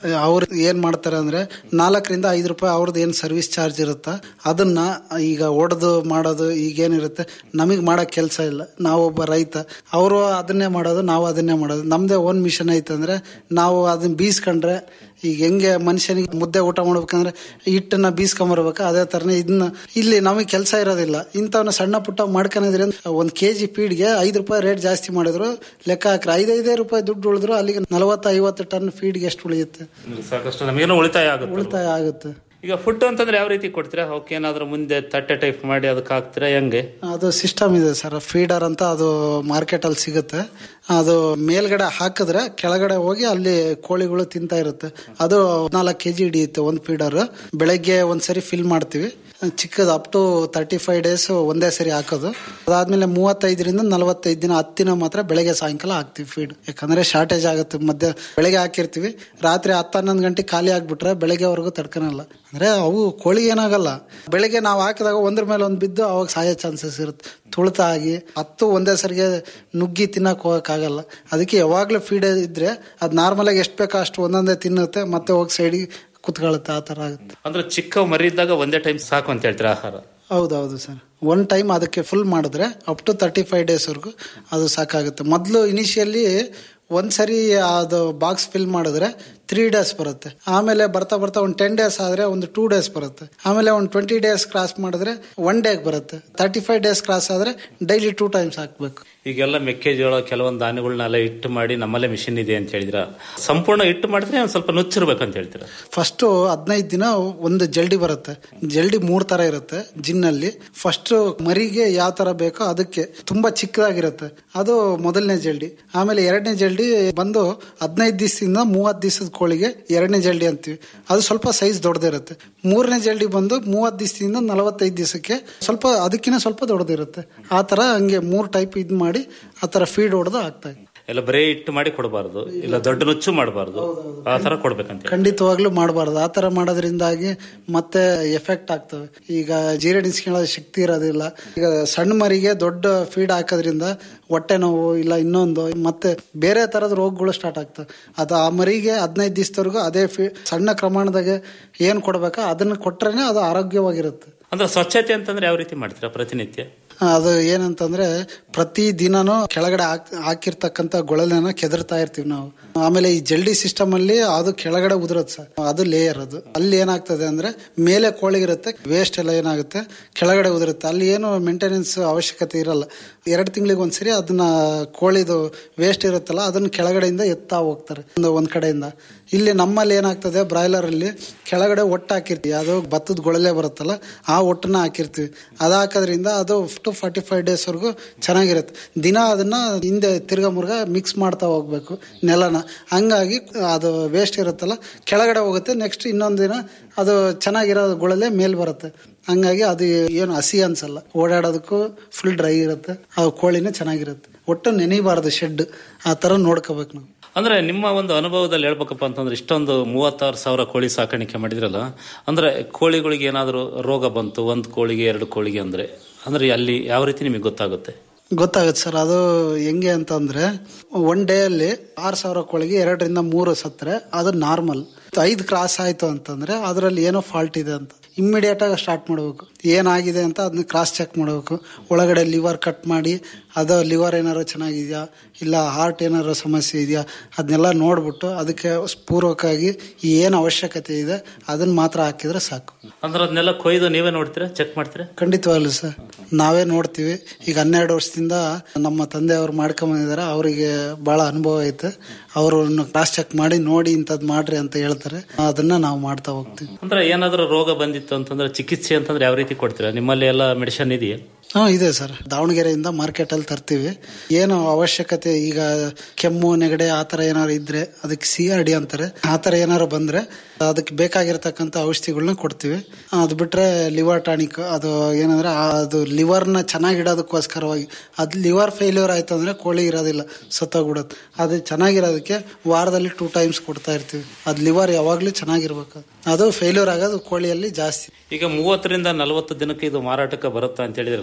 ಅವ್ರು ಏನ್ ಮಾಡ್ತಾರೆ ಅಂದ್ರೆ ನಾಲ್ಕರಿಂದ ಐದು ರೂಪಾಯಿ ಅವ್ರದ್ದು ಏನ್ ಸರ್ವಿಸ್ ಚಾರ್ಜ್ ಇರುತ್ತ ಅದನ್ನ ಈಗ ಒಡೆದು ಮಾಡೋದು ಈಗೇನಿರುತ್ತೆ ನಮಗೆ ಮಾಡಕ್ ಕೆಲಸ ಇಲ್ಲ ನಾವೊಬ್ಬ ರೈತ ಅವರು ಅದನ್ನೇ ಮಾಡೋದು ನಾವು ಅದನ್ನೇ ಮಾಡೋದು ನಮ್ದೇ ಓನ್ ಮಿಷನ್ ಐತಂದ್ರೆ ನಾವು ಅದನ್ನ ಬೀಸ್ಕೊಂಡ್ರೆ ಈಗ ಹೆಂಗೆ ಮನುಷ್ಯನಿಗೆ ಮುದ್ದೆ ಊಟ ಮಾಡ್ಬೇಕಂದ್ರೆ ಹಿಟ್ಟನ್ನ ಬೀಸ್ಕೊಂಬರ್ಬೇಕು ಅದೇ ತರನೇ ಇದನ್ನ ಇಲ್ಲಿ ನಮಗೆ ಕೆಲಸ ಇರೋದಿಲ್ಲ ಇಂಥವನ್ನ ಸಣ್ಣ ಪುಟ್ಟ ಮಾಡ್ಕೊಂಡಿದ್ರಿಂದ ಒಂದ್ ಕೆಜಿ ಫೀಡ್ಗೆ ಐದು ರೂಪಾಯಿ ರೇಟ್ ಜಾಸ್ತಿ ಮಾಡಿದ್ರು ಲೆಕ್ಕ ಹಾಕ್ರೆ ಐದೈದೇ ರೂಪಾಯಿ ದುಡ್ಡು ಉಳಿದ್ರು ಅಲ್ಲಿಗೆ ನಲವತ್ತು ಐವತ್ತು ಟನ್ ಫೀಡ್ಗೆ ಎಷ್ಟು ಉಳಿಯುತ್ತೆ
ಸಾಕಷ್ಟು ನಮಗೇನು ಉಳಿತಾಯ ಆಗುತ್ತೆ
ಉಳಿತಾಯ ಆಗುತ್ತೆ
ಈಗ ಫುಡ್ ಅಂತಂದ್ರೆ ಯಾವ ರೀತಿ ಕೊಡ್ತೀರಾ ಅವಕ್ಕೆ ಏನಾದ್ರು ಮುಂದೆ ತಟ್ಟೆ ಟೈಪ್ ಮಾಡಿ ಅದಕ್ಕೆ ಹಾಕ್ತೀರಾ ಹೆಂಗೆ
ಅದು ಸಿಸ್ಟಮ್ ಇದೆ ಸರ್ ಫೀಡರ್ ಅಂತ ಅದು ಮಾರ್ಕೆಟ್ ಅಲ್ಲಿ ಸಿಗುತ್ತೆ ಅದು ಮೇಲ್ಗಡೆ ಹಾಕಿದ್ರೆ ಕೆಳಗಡೆ ಹೋಗಿ ಅಲ್ಲಿ ಕೋಳಿಗಳು ತಿಂತಾ ಇರುತ್ತೆ ಅದು ನಾಲ್ಕು ಕೆಜಿ ಹಿಡಿಯುತ್ತೆ ಒಂದು ಫೀಡರ್ ಬೆಳಗ್ಗೆ ಒಂದ್ಸರಿ ಫಿಲ್ ಮಾಡ್ತೀವಿ ಚಿಕ್ಕದು up to thirty five days ಒಂದೇ ಸರಿ ಹಾಕೋದು ಅದಾದ್ಮೇಲೆ ಮೂವತ್ತೈದರಿಂದ ನಲವತ್ತೈದು ದಿನ ಹತ್ತು ದಿನ ಮಾತ್ರ ಬೆಳಗ್ಗೆ ಸಾಯಂಕಾಲ ಹಾಕ್ತಿವಿ ಫೀಡ್ ಯಾಕಂದ್ರೆ ಶಾರ್ಟೇಜ್ ಆಗುತ್ತೆ ಮಧ್ಯ ಬೆಳಗ್ಗೆ ಹಾಕಿರ್ತೀವಿ ರಾತ್ರಿ ಹತ್ತು ಹನ್ನೊಂದು ಗಂಟೆ ಖಾಲಿ ಆಗ್ಬಿಟ್ರೆ ಬೆಳಗ್ಗೆವರೆಗೂ ತಡ್ಕೊಳಲ್ಲ ಅಂದ್ರೆ ಅವು ಕೋಳಿ ಏನಾಗಲ್ಲ ಬೆಳಗ್ಗೆ ನಾವು ಹಾಕಿದಾಗ ಒಂದ್ರ ಮೇಲೆ ಒಂದು ಬಿದ್ದು ಅವಾಗ ಸಾಯೋ ಚಾನ್ಸಸ್ ಇರುತ್ತೆ ತುಳಿತ ಆಗಿ ಹತ್ತು ಒಂದೇ ಸರಿಗೆ ನುಗ್ಗಿ ತಿನ್ನಕ್ ಹೋಗಕ್ಕಾಗಲ್ಲ ಅದಕ್ಕೆ ಯಾವಾಗ್ಲೂ ಫೀಡ್ ಇದ್ರೆ ಅದು ನಾರ್ಮಲ್ ಆಗಿ ಎಷ್ಟು ಬೇಕೋ ಅಷ್ಟು ಒಂದೊಂದೇ ತಿನ್ನುತ್ತೆ ಮತ್ತೆ ಹೋಗಿ ಸೈಡಿಗೆ ಕುತ್ಕೊಳ್ಳುತ್ತೆ ಆ ತರ ಆಗುತ್ತೆ
ಅಂದ್ರೆ ಚಿಕ್ಕ ಮರಿ ಇದ್ದಾಗ ಒಂದೇ ಟೈಮ್ ಸಾಕು ಅಂತ ಹೇಳ್ತೀರಾ ಆಹಾರ
ಹೌದೌದು ಸರ್ ಒನ್ ಟೈಮ್ ಅದಕ್ಕೆ ಫುಲ್ ಮಾಡಿದ್ರೆ ಅಪ್ ಟು ತರ್ಟಿ ಫೈವ್ ಡೇಸ್ವರೆಗೂ ಅದು ಸಾಕಾಗುತ್ತೆ ಮೊದಲು ಇನಿಷಿಯಲಿ ಒಂದ್ಸರಿ ಅದು ಬಾಕ್ಸ್ ಫಿಲ್ ಮಾಡಿದ್ರೆ ತ್ರೀ ಡೇಸ್ ಬರುತ್ತೆ ಆಮೇಲೆ ಬರ್ತಾ ಬರ್ತಾ ಒಂದು ಟೆನ್ ಡೇಸ್ ಆದ್ರೆ ಒಂದು ಟೂ ಡೇಸ್ ಬರುತ್ತೆ ಆಮೇಲೆ ಒಂದು ಟ್ವೆಂಟಿ ಡೇಸ್ ಕ್ರಾಸ್ ಮಾಡಿದ್ರೆ ಒನ್ ಡೇಗೆ ಬರುತ್ತೆ ತರ್ಟಿ ಫೈವ್ ಡೇಸ್ ಕ್ರಾಸ್ ಆದ್ರೆ ಡೈಲಿ ಟೂ ಟೈಮ್ಸ್ ಹಾಕ್ಬೇಕು
ಈಗೆಲ್ಲ ಮೆಕ್ಕೆಜೋಳ ಕೆಲವೊಂದು ಧಾನ್ಯಗಳನ್ನೆಲ್ಲ ಹಿಟ್ಟು ಮಾಡಿ ನಮ್ಮಲ್ಲೇ ಮಿಷಿನ್ ಇದೆ ಅಂತ ಹೇಳಿದ್ರ ಸಂಪೂರ್ಣ ಹಿಟ್ಟು ಮಾಡಿದ್ರೆ ಒಂದ್ ಸ್ವಲ್ಪ ನುಚ್ಚಿರ್ಬೇಕಂತ ಹೇಳ್ತೀರಾ
ಫಸ್ಟ್ ಹದಿನೈದು ದಿನ ಒಂದು ಜಲ್ಡಿ ಬರುತ್ತೆ ಜಲ್ಡಿ ಮೂರ್ ತರ ಇರುತ್ತೆ ಜಿನ್ನಲ್ಲಿ ಫಸ್ಟ್ ಮರಿಗೆ ಯಾವ ತರ ಬೇಕೋ ಅದಕ್ಕೆ ತುಂಬಾ ಚಿಕ್ಕದಾಗಿರುತ್ತೆ ಅದು ಮೊದಲನೇ ಜಲ್ಡಿ ಆಮೇಲೆ ಎರಡನೇ ಜಲ್ಡಿ ಬಂದು ಹದಿನೈದು ದಿವಸದಿಂದ ಮೂವತ್ತು ದಿವಸದ ಕೋಳಿಗೆ ಎರಡನೇ ಜಲ್ಡಿ ಅಂತೀವಿ ಅದು ಸ್ವಲ್ಪ ಸೈಜ್ ದೊಡ್ಡದಿರುತ್ತೆ ಮೂರನೇ ಜಲ್ಡಿ ಬಂದು ಮೂವತ್ತು ದಿವಸದಿಂದ ನಲವತ್ತೈದು ದಿವಸಕ್ಕೆ ಸ್ವಲ್ಪ ಅದಕ್ಕಿಂತ ಸ್ವಲ್ಪ ದೊಡ್ಡದಿರುತ್ತೆ ಆ ತರ ಹಂಗೆ ಮೂರ್ ಟೈಪ್ ಇದ್ ಮಾಡಿ ಆ ತರ ಫೀಡ್ ಹೊಡೆದು ಹಾಕ್ತಾ ಇದ್ವಿ.
ಎಲ್ಲ ಬರೀ ಹಿಟ್ಟು ಮಾಡಿ ಕೊಡಬಾರ್ದು ಇಲ್ಲ ದೊಡ್ಡ ನುಚ್ಚು ಮಾಡಬಾರ್ದು ಆ ತರ ಕೊಡ್ಬೇಕಂತ ಹೇಳಿ.
ಖಂಡಿತವಾಗ್ಲೂ ಮಾಡಬಾರ್ದು ಆ ತರ ಮಾಡೋದ್ರಿಂದಾಗಿ ಮತ್ತೆ ಎಫೆಕ್ಟ್ ಆಗ್ತವೆ ಈಗ ಜೀರಣಿಸ್ಕೊಳ್ಳೋ ಶಕ್ತಿ ಇರೋದಿಲ್ಲ ಈಗ ಸಣ್ಣ ಮರಿಗೆ ದೊಡ್ಡ ಫೀಡ್ ಹಾಕೋದ್ರಿಂದ ಹೊಟ್ಟೆ ನೋವು ಇಲ್ಲ ಇನ್ನೊಂದು ಮತ್ತೆ ಬೇರೆ ತರದ ರೋಗಗಳು ಸ್ಟಾರ್ಟ್ ಆಗ್ತವೆ ಅದು ಆ ಮರಿಗೆ ಹದಿನೈದು ದಿವಸದವರೆಗೂ ಅದೇ ಫೀ ಸಣ್ಣ ಪ್ರಮಾಣದಾಗ ಏನ್ ಕೊಡ್ಬೇಕೋ ಅದನ್ನ ಕೊಟ್ರೇನೆ ಅದು ಆರೋಗ್ಯವಾಗಿರುತ್ತೆ
ಅಂದ್ರೆ ಸ್ವಚ್ಛತೆ ಅಂತಂದ್ರೆ ಯಾವ ರೀತಿ ಮಾಡ್ತೀರಾ ಪ್ರತಿನಿತ್ಯ
ಅದು ಏನಂತಂದ್ರೆ ಪ್ರತಿ ದಿನಾನು ಕೆಳಗಡೆ ಹಾಕ್ ಹಾಕಿರ್ತಕ್ಕಂತ ಗೊಳಲೆನ ಕೆದರ್ತಾ ಇರ್ತೀವಿ ನಾವು ಆಮೇಲೆ ಈ ಜಲ್ಡಿ ಸಿಸ್ಟಮ್ ಅಲ್ಲಿ ಅದು ಕೆಳಗಡೆ ಉದುರುತ್ತೆ ಸರ್ ಅದು ಲೇಯರ್ ಅದು ಅಲ್ಲಿ ಏನಾಗ್ತದೆ ಅಂದ್ರೆ ಮೇಲೆ ಕೋಳಿಗಿರುತ್ತೆ ವೇಸ್ಟ್ ಎಲ್ಲ ಏನಾಗುತ್ತೆ ಕೆಳಗಡೆ ಉದುರುತ್ತೆ ಅಲ್ಲಿ ಏನು ಮೇಂಟೆನೆನ್ಸ್ ಅವಶ್ಯಕತೆ ಇರಲ್ಲ ಎರಡು ತಿಂಗಳಿಗೆ ಒಂದ್ಸರಿ ಅದನ್ನ ಕೋಳಿದು ವೇಸ್ಟ್ ಇರುತ್ತಲ್ಲ ಅದನ್ನ ಕೆಳಗಡೆಯಿಂದ ಎತ್ತಾ ಹೋಗ್ತಾರೆ ಒಂದು ಒಂದ್ ಕಡೆಯಿಂದ ಇಲ್ಲಿ ನಮ್ಮಲ್ಲಿ ಏನಾಗ್ತದೆ ಬ್ರಾಯ್ಲರ್ ಅಲ್ಲಿ ಕೆಳಗಡೆ ಒಟ್ಟು ಹಾಕಿರ್ತೀವಿ ಅದು ಭತ್ತದ ಗೊಳಲೆ ಬರುತ್ತಲ್ಲ ಆ ಒಟ್ಟನ್ನ ಹಾಕಿರ್ತೀವಿ ಅದು ಹಾಕೋದ್ರಿಂದ ಅದು ಟು ಫಾರ್ಟಿ ಫೈವ್ ಡೇಸ್ ವರೆಗೂ ಚೆನ್ನಾಗಿರುತ್ತೆ ದಿನ ಅದನ್ನ ಹಿಂದೆ ತಿರ್ಗಾ ಮುರ್ಗ ಮಿಕ್ಸ್ ಮಾಡ್ತಾ ಹೋಗ್ಬೇಕು ನೆಲನ ಹಂಗಾಗಿ ಅದು ವೇಸ್ಟ್ ಇರುತ್ತಲ್ಲ ಕೆಳಗಡೆ ಹೋಗುತ್ತೆ ನೆಕ್ಸ್ಟ್ ಇನ್ನೊಂದು ದಿನ ಅದು ಚೆನ್ನಾಗಿರೋ ಗೊಳಲೆ ಮೇಲ್ ಬರುತ್ತೆ ಹಂಗಾಗಿ ಅದು ಏನು ಹಸಿ ಅನ್ಸಲ್ಲ ಓಡಾಡೋದಕ್ಕೂ ಫುಲ್ ಡ್ರೈ ಇರುತ್ತೆ ಆ ಕೋಳಿನೇ ಚೆನ್ನಾಗಿರುತ್ತೆ ಒಟ್ಟು ನೆನೆಯಬಾರ್ದು ಶೆಡ್ ಆ ತರ ನೋಡ್ಕೋಬೇಕು ನಾವು
ಅಂದ್ರೆ ನಿಮ್ಮ ಒಂದು ಅನುಭವದಲ್ಲಿ ಹೇಳ್ಬೇಕಪ್ಪ ಅಂತಂದ್ರೆ ಇಷ್ಟೊಂದು ಮೂವತ್ತಾರು ಸಾವಿರ ಕೋಳಿ ಸಾಕಾಣಿಕೆ ಮಾಡಿದ್ರಲ್ಲ ಅಂದ್ರೆ ಕೋಳಿಗಳಿಗೆ ಏನಾದರೂ ರೋಗ ಬಂತು ಒಂದು ಕೋಳಿಗೆ ಎರಡು ಕೋಳಿಗೆ ಅಂದ್ರೆ ಅಂದ್ರೆ ಅಲ್ಲಿ ಯಾವ ರೀತಿ ನಿಮಗೆ ಗೊತ್ತಾಗುತ್ತೆ
ಗೊತ್ತಾಗುತ್ತೆ ಸರ್ ಅದು ಹೆಂಗೆ ಅಂತಂದ್ರೆ ಒನ್ ಡೇ ಅಲ್ಲಿ ಆರ್ ಸಾವಿರ ಕೋಳಿಗೆ ಎರಡರಿಂದ ಮೂರು ಸತ್ರೆ ಅದು ನಾರ್ಮಲ್ ಐದು ಕ್ರಾಸ್ ಆಯ್ತು ಅಂತಂದ್ರೆ ಅದರಲ್ಲಿ ಏನೋ ಫಾಲ್ಟ್ ಇದೆ ಅಂತ ಇಮ್ಮಿಡಿಯೇಟ್ ಆಗಿ ಸ್ಟಾರ್ಟ್ ಮಾಡಬೇಕು ಏನಾಗಿದೆ ಅಂತ ಅದನ್ನ ಕ್ರಾಸ್ ಚೆಕ್ ಮಾಡಬೇಕು ಒಳಗಡೆ ಲಿವರ್ ಕಟ್ ಮಾಡಿ ಅದು ಲಿವರ್ ಏನಾರು ಚೆನ್ನಾಗಿದೆಯಾ ಇಲ್ಲ ಹಾರ್ಟ್ ಏನಾರು ಸಮಸ್ಯೆ ಇದೆಯಾ ಅದನ್ನೆಲ್ಲ ನೋಡ್ಬಿಟ್ಟು ಅದಕ್ಕೆ ಪೂರ್ವಕವಾಗಿ ಏನು ಅವಶ್ಯಕತೆ ಇದೆ ಅದನ್ನ ಮಾತ್ರ ಹಾಕಿದ್ರೆ ಸಾಕು
ಅಂದ್ರೆ ಅದನ್ನೆಲ್ಲ ಕೊಯ್ದು ನೀವೇ ನೋಡ್ತೀರಾ ಚೆಕ್ ಮಾಡ್ತೀರಾ
ಖಂಡಿತವಾಗ್ಲು ಸರ್ ನಾವೇ ನೋಡ್ತೀವಿ ಈಗ ಹನ್ನೆರಡು ವರ್ಷದಿಂದ ನಮ್ಮ ತಂದೆಯವರು ಮಾಡ್ಕೊಂಬಂದಿದ್ದಾರೆ ಅವರಿಗೆ ಬಹಳ ಅನುಭವ ಐತೆ ಅವರು ಕ್ರಾಸ್ ಚೆಕ್ ಮಾಡಿ ನೋಡಿ ಇಂಥದ್ದು ಮಾಡ್ರಿ ಅಂತ ಹೇಳ್ತಾರೆ ಅದನ್ನ ನಾವು ಮಾಡ್ತಾ ಹೋಗ್ತೀವಿ
ಅಂದ್ರೆ ಏನಾದರೂ ರೋಗ ಬಂದಿತ್ತು ಅಂತಂದ್ರೆ ಚಿಕಿತ್ಸೆ ಅಂತಂದ್ರೆ ಯಾವ ರೀತಿ ಕೊಡ್ತೀರಾ ನಿಮ್ಮಲ್ಲಿ ಎಲ್ಲ ಮೆಡಿಸಿನ್ ಇದೆಯಾ
ಹಾ ಇದೆ ಸರ್ ದಾವಣಗೆರೆಯಿಂದ ಮಾರ್ಕೆಟ್ ಅಲ್ಲಿ ತರ್ತೀವಿ ಏನು ಅವಶ್ಯಕತೆ ಈಗ ಕೆಮ್ಮು ನೆಗಡೆ ಆತರ ಏನಾರು ಇದ್ರೆ ಅದಕ್ಕೆ ಸಿ ಆರ್ ಡಿ ಅಂತಾರೆ ಆತರ ಏನಾರು ಬಂದ್ರೆ ಅದಕ್ಕೆ ಬೇಕಾಗಿರ್ತಕ್ಕಂಥ ಔಷಧಿಗಳನ್ನ ಕೊಡ್ತೀವಿ ಅದು ಬಿಟ್ರೆ ಲಿವರ್ ಟಾನಿಕ್ ಅದು ಏನಂದ್ರೆ ಆ- ಅದು ಲಿವರ್ನ ಚೆನ್ನಾಗಿಡೋದಕ್ಕೋಸ್ಕರವಾಗಿ ಅದು ಲಿವರ್ ಫೇಲ್ಯೂರ್ ಆಯ್ತು ಅಂದ್ರೆ ಕೋಳಿ ಇರೋದಿಲ್ಲ ಸತ್ತೋಗ್ಬಿಡುತ್ತೆ ಅದು ಚೆನ್ನಾಗಿರೋದಕ್ಕೆ ವಾರದಲ್ಲಿ ಟೂ ಟೈಮ್ಸ್ ಕೊಡ್ತಾ ಇರ್ತೀವಿ ಅದು ಲಿವರ್ ಯಾವಾಗ್ಲೂ ಚೆನ್ನಾಗಿರ್ಬೇಕು ಅದು ಫೇಲ್ಯೂರ್ ಆಗೋದು ಕೋಳಿಯಲ್ಲಿ ಜಾಸ್ತಿ
ಈಗ ಮೂವತ್ತರಿಂದ ನಲವತ್ತು ದಿನಕ್ಕೆ ಇದು ಮಾರಾಟಕ್ಕೆ ಬರುತ್ತಾ ಅಂತ ಹೇಳಿದ್ರಲ್ಲ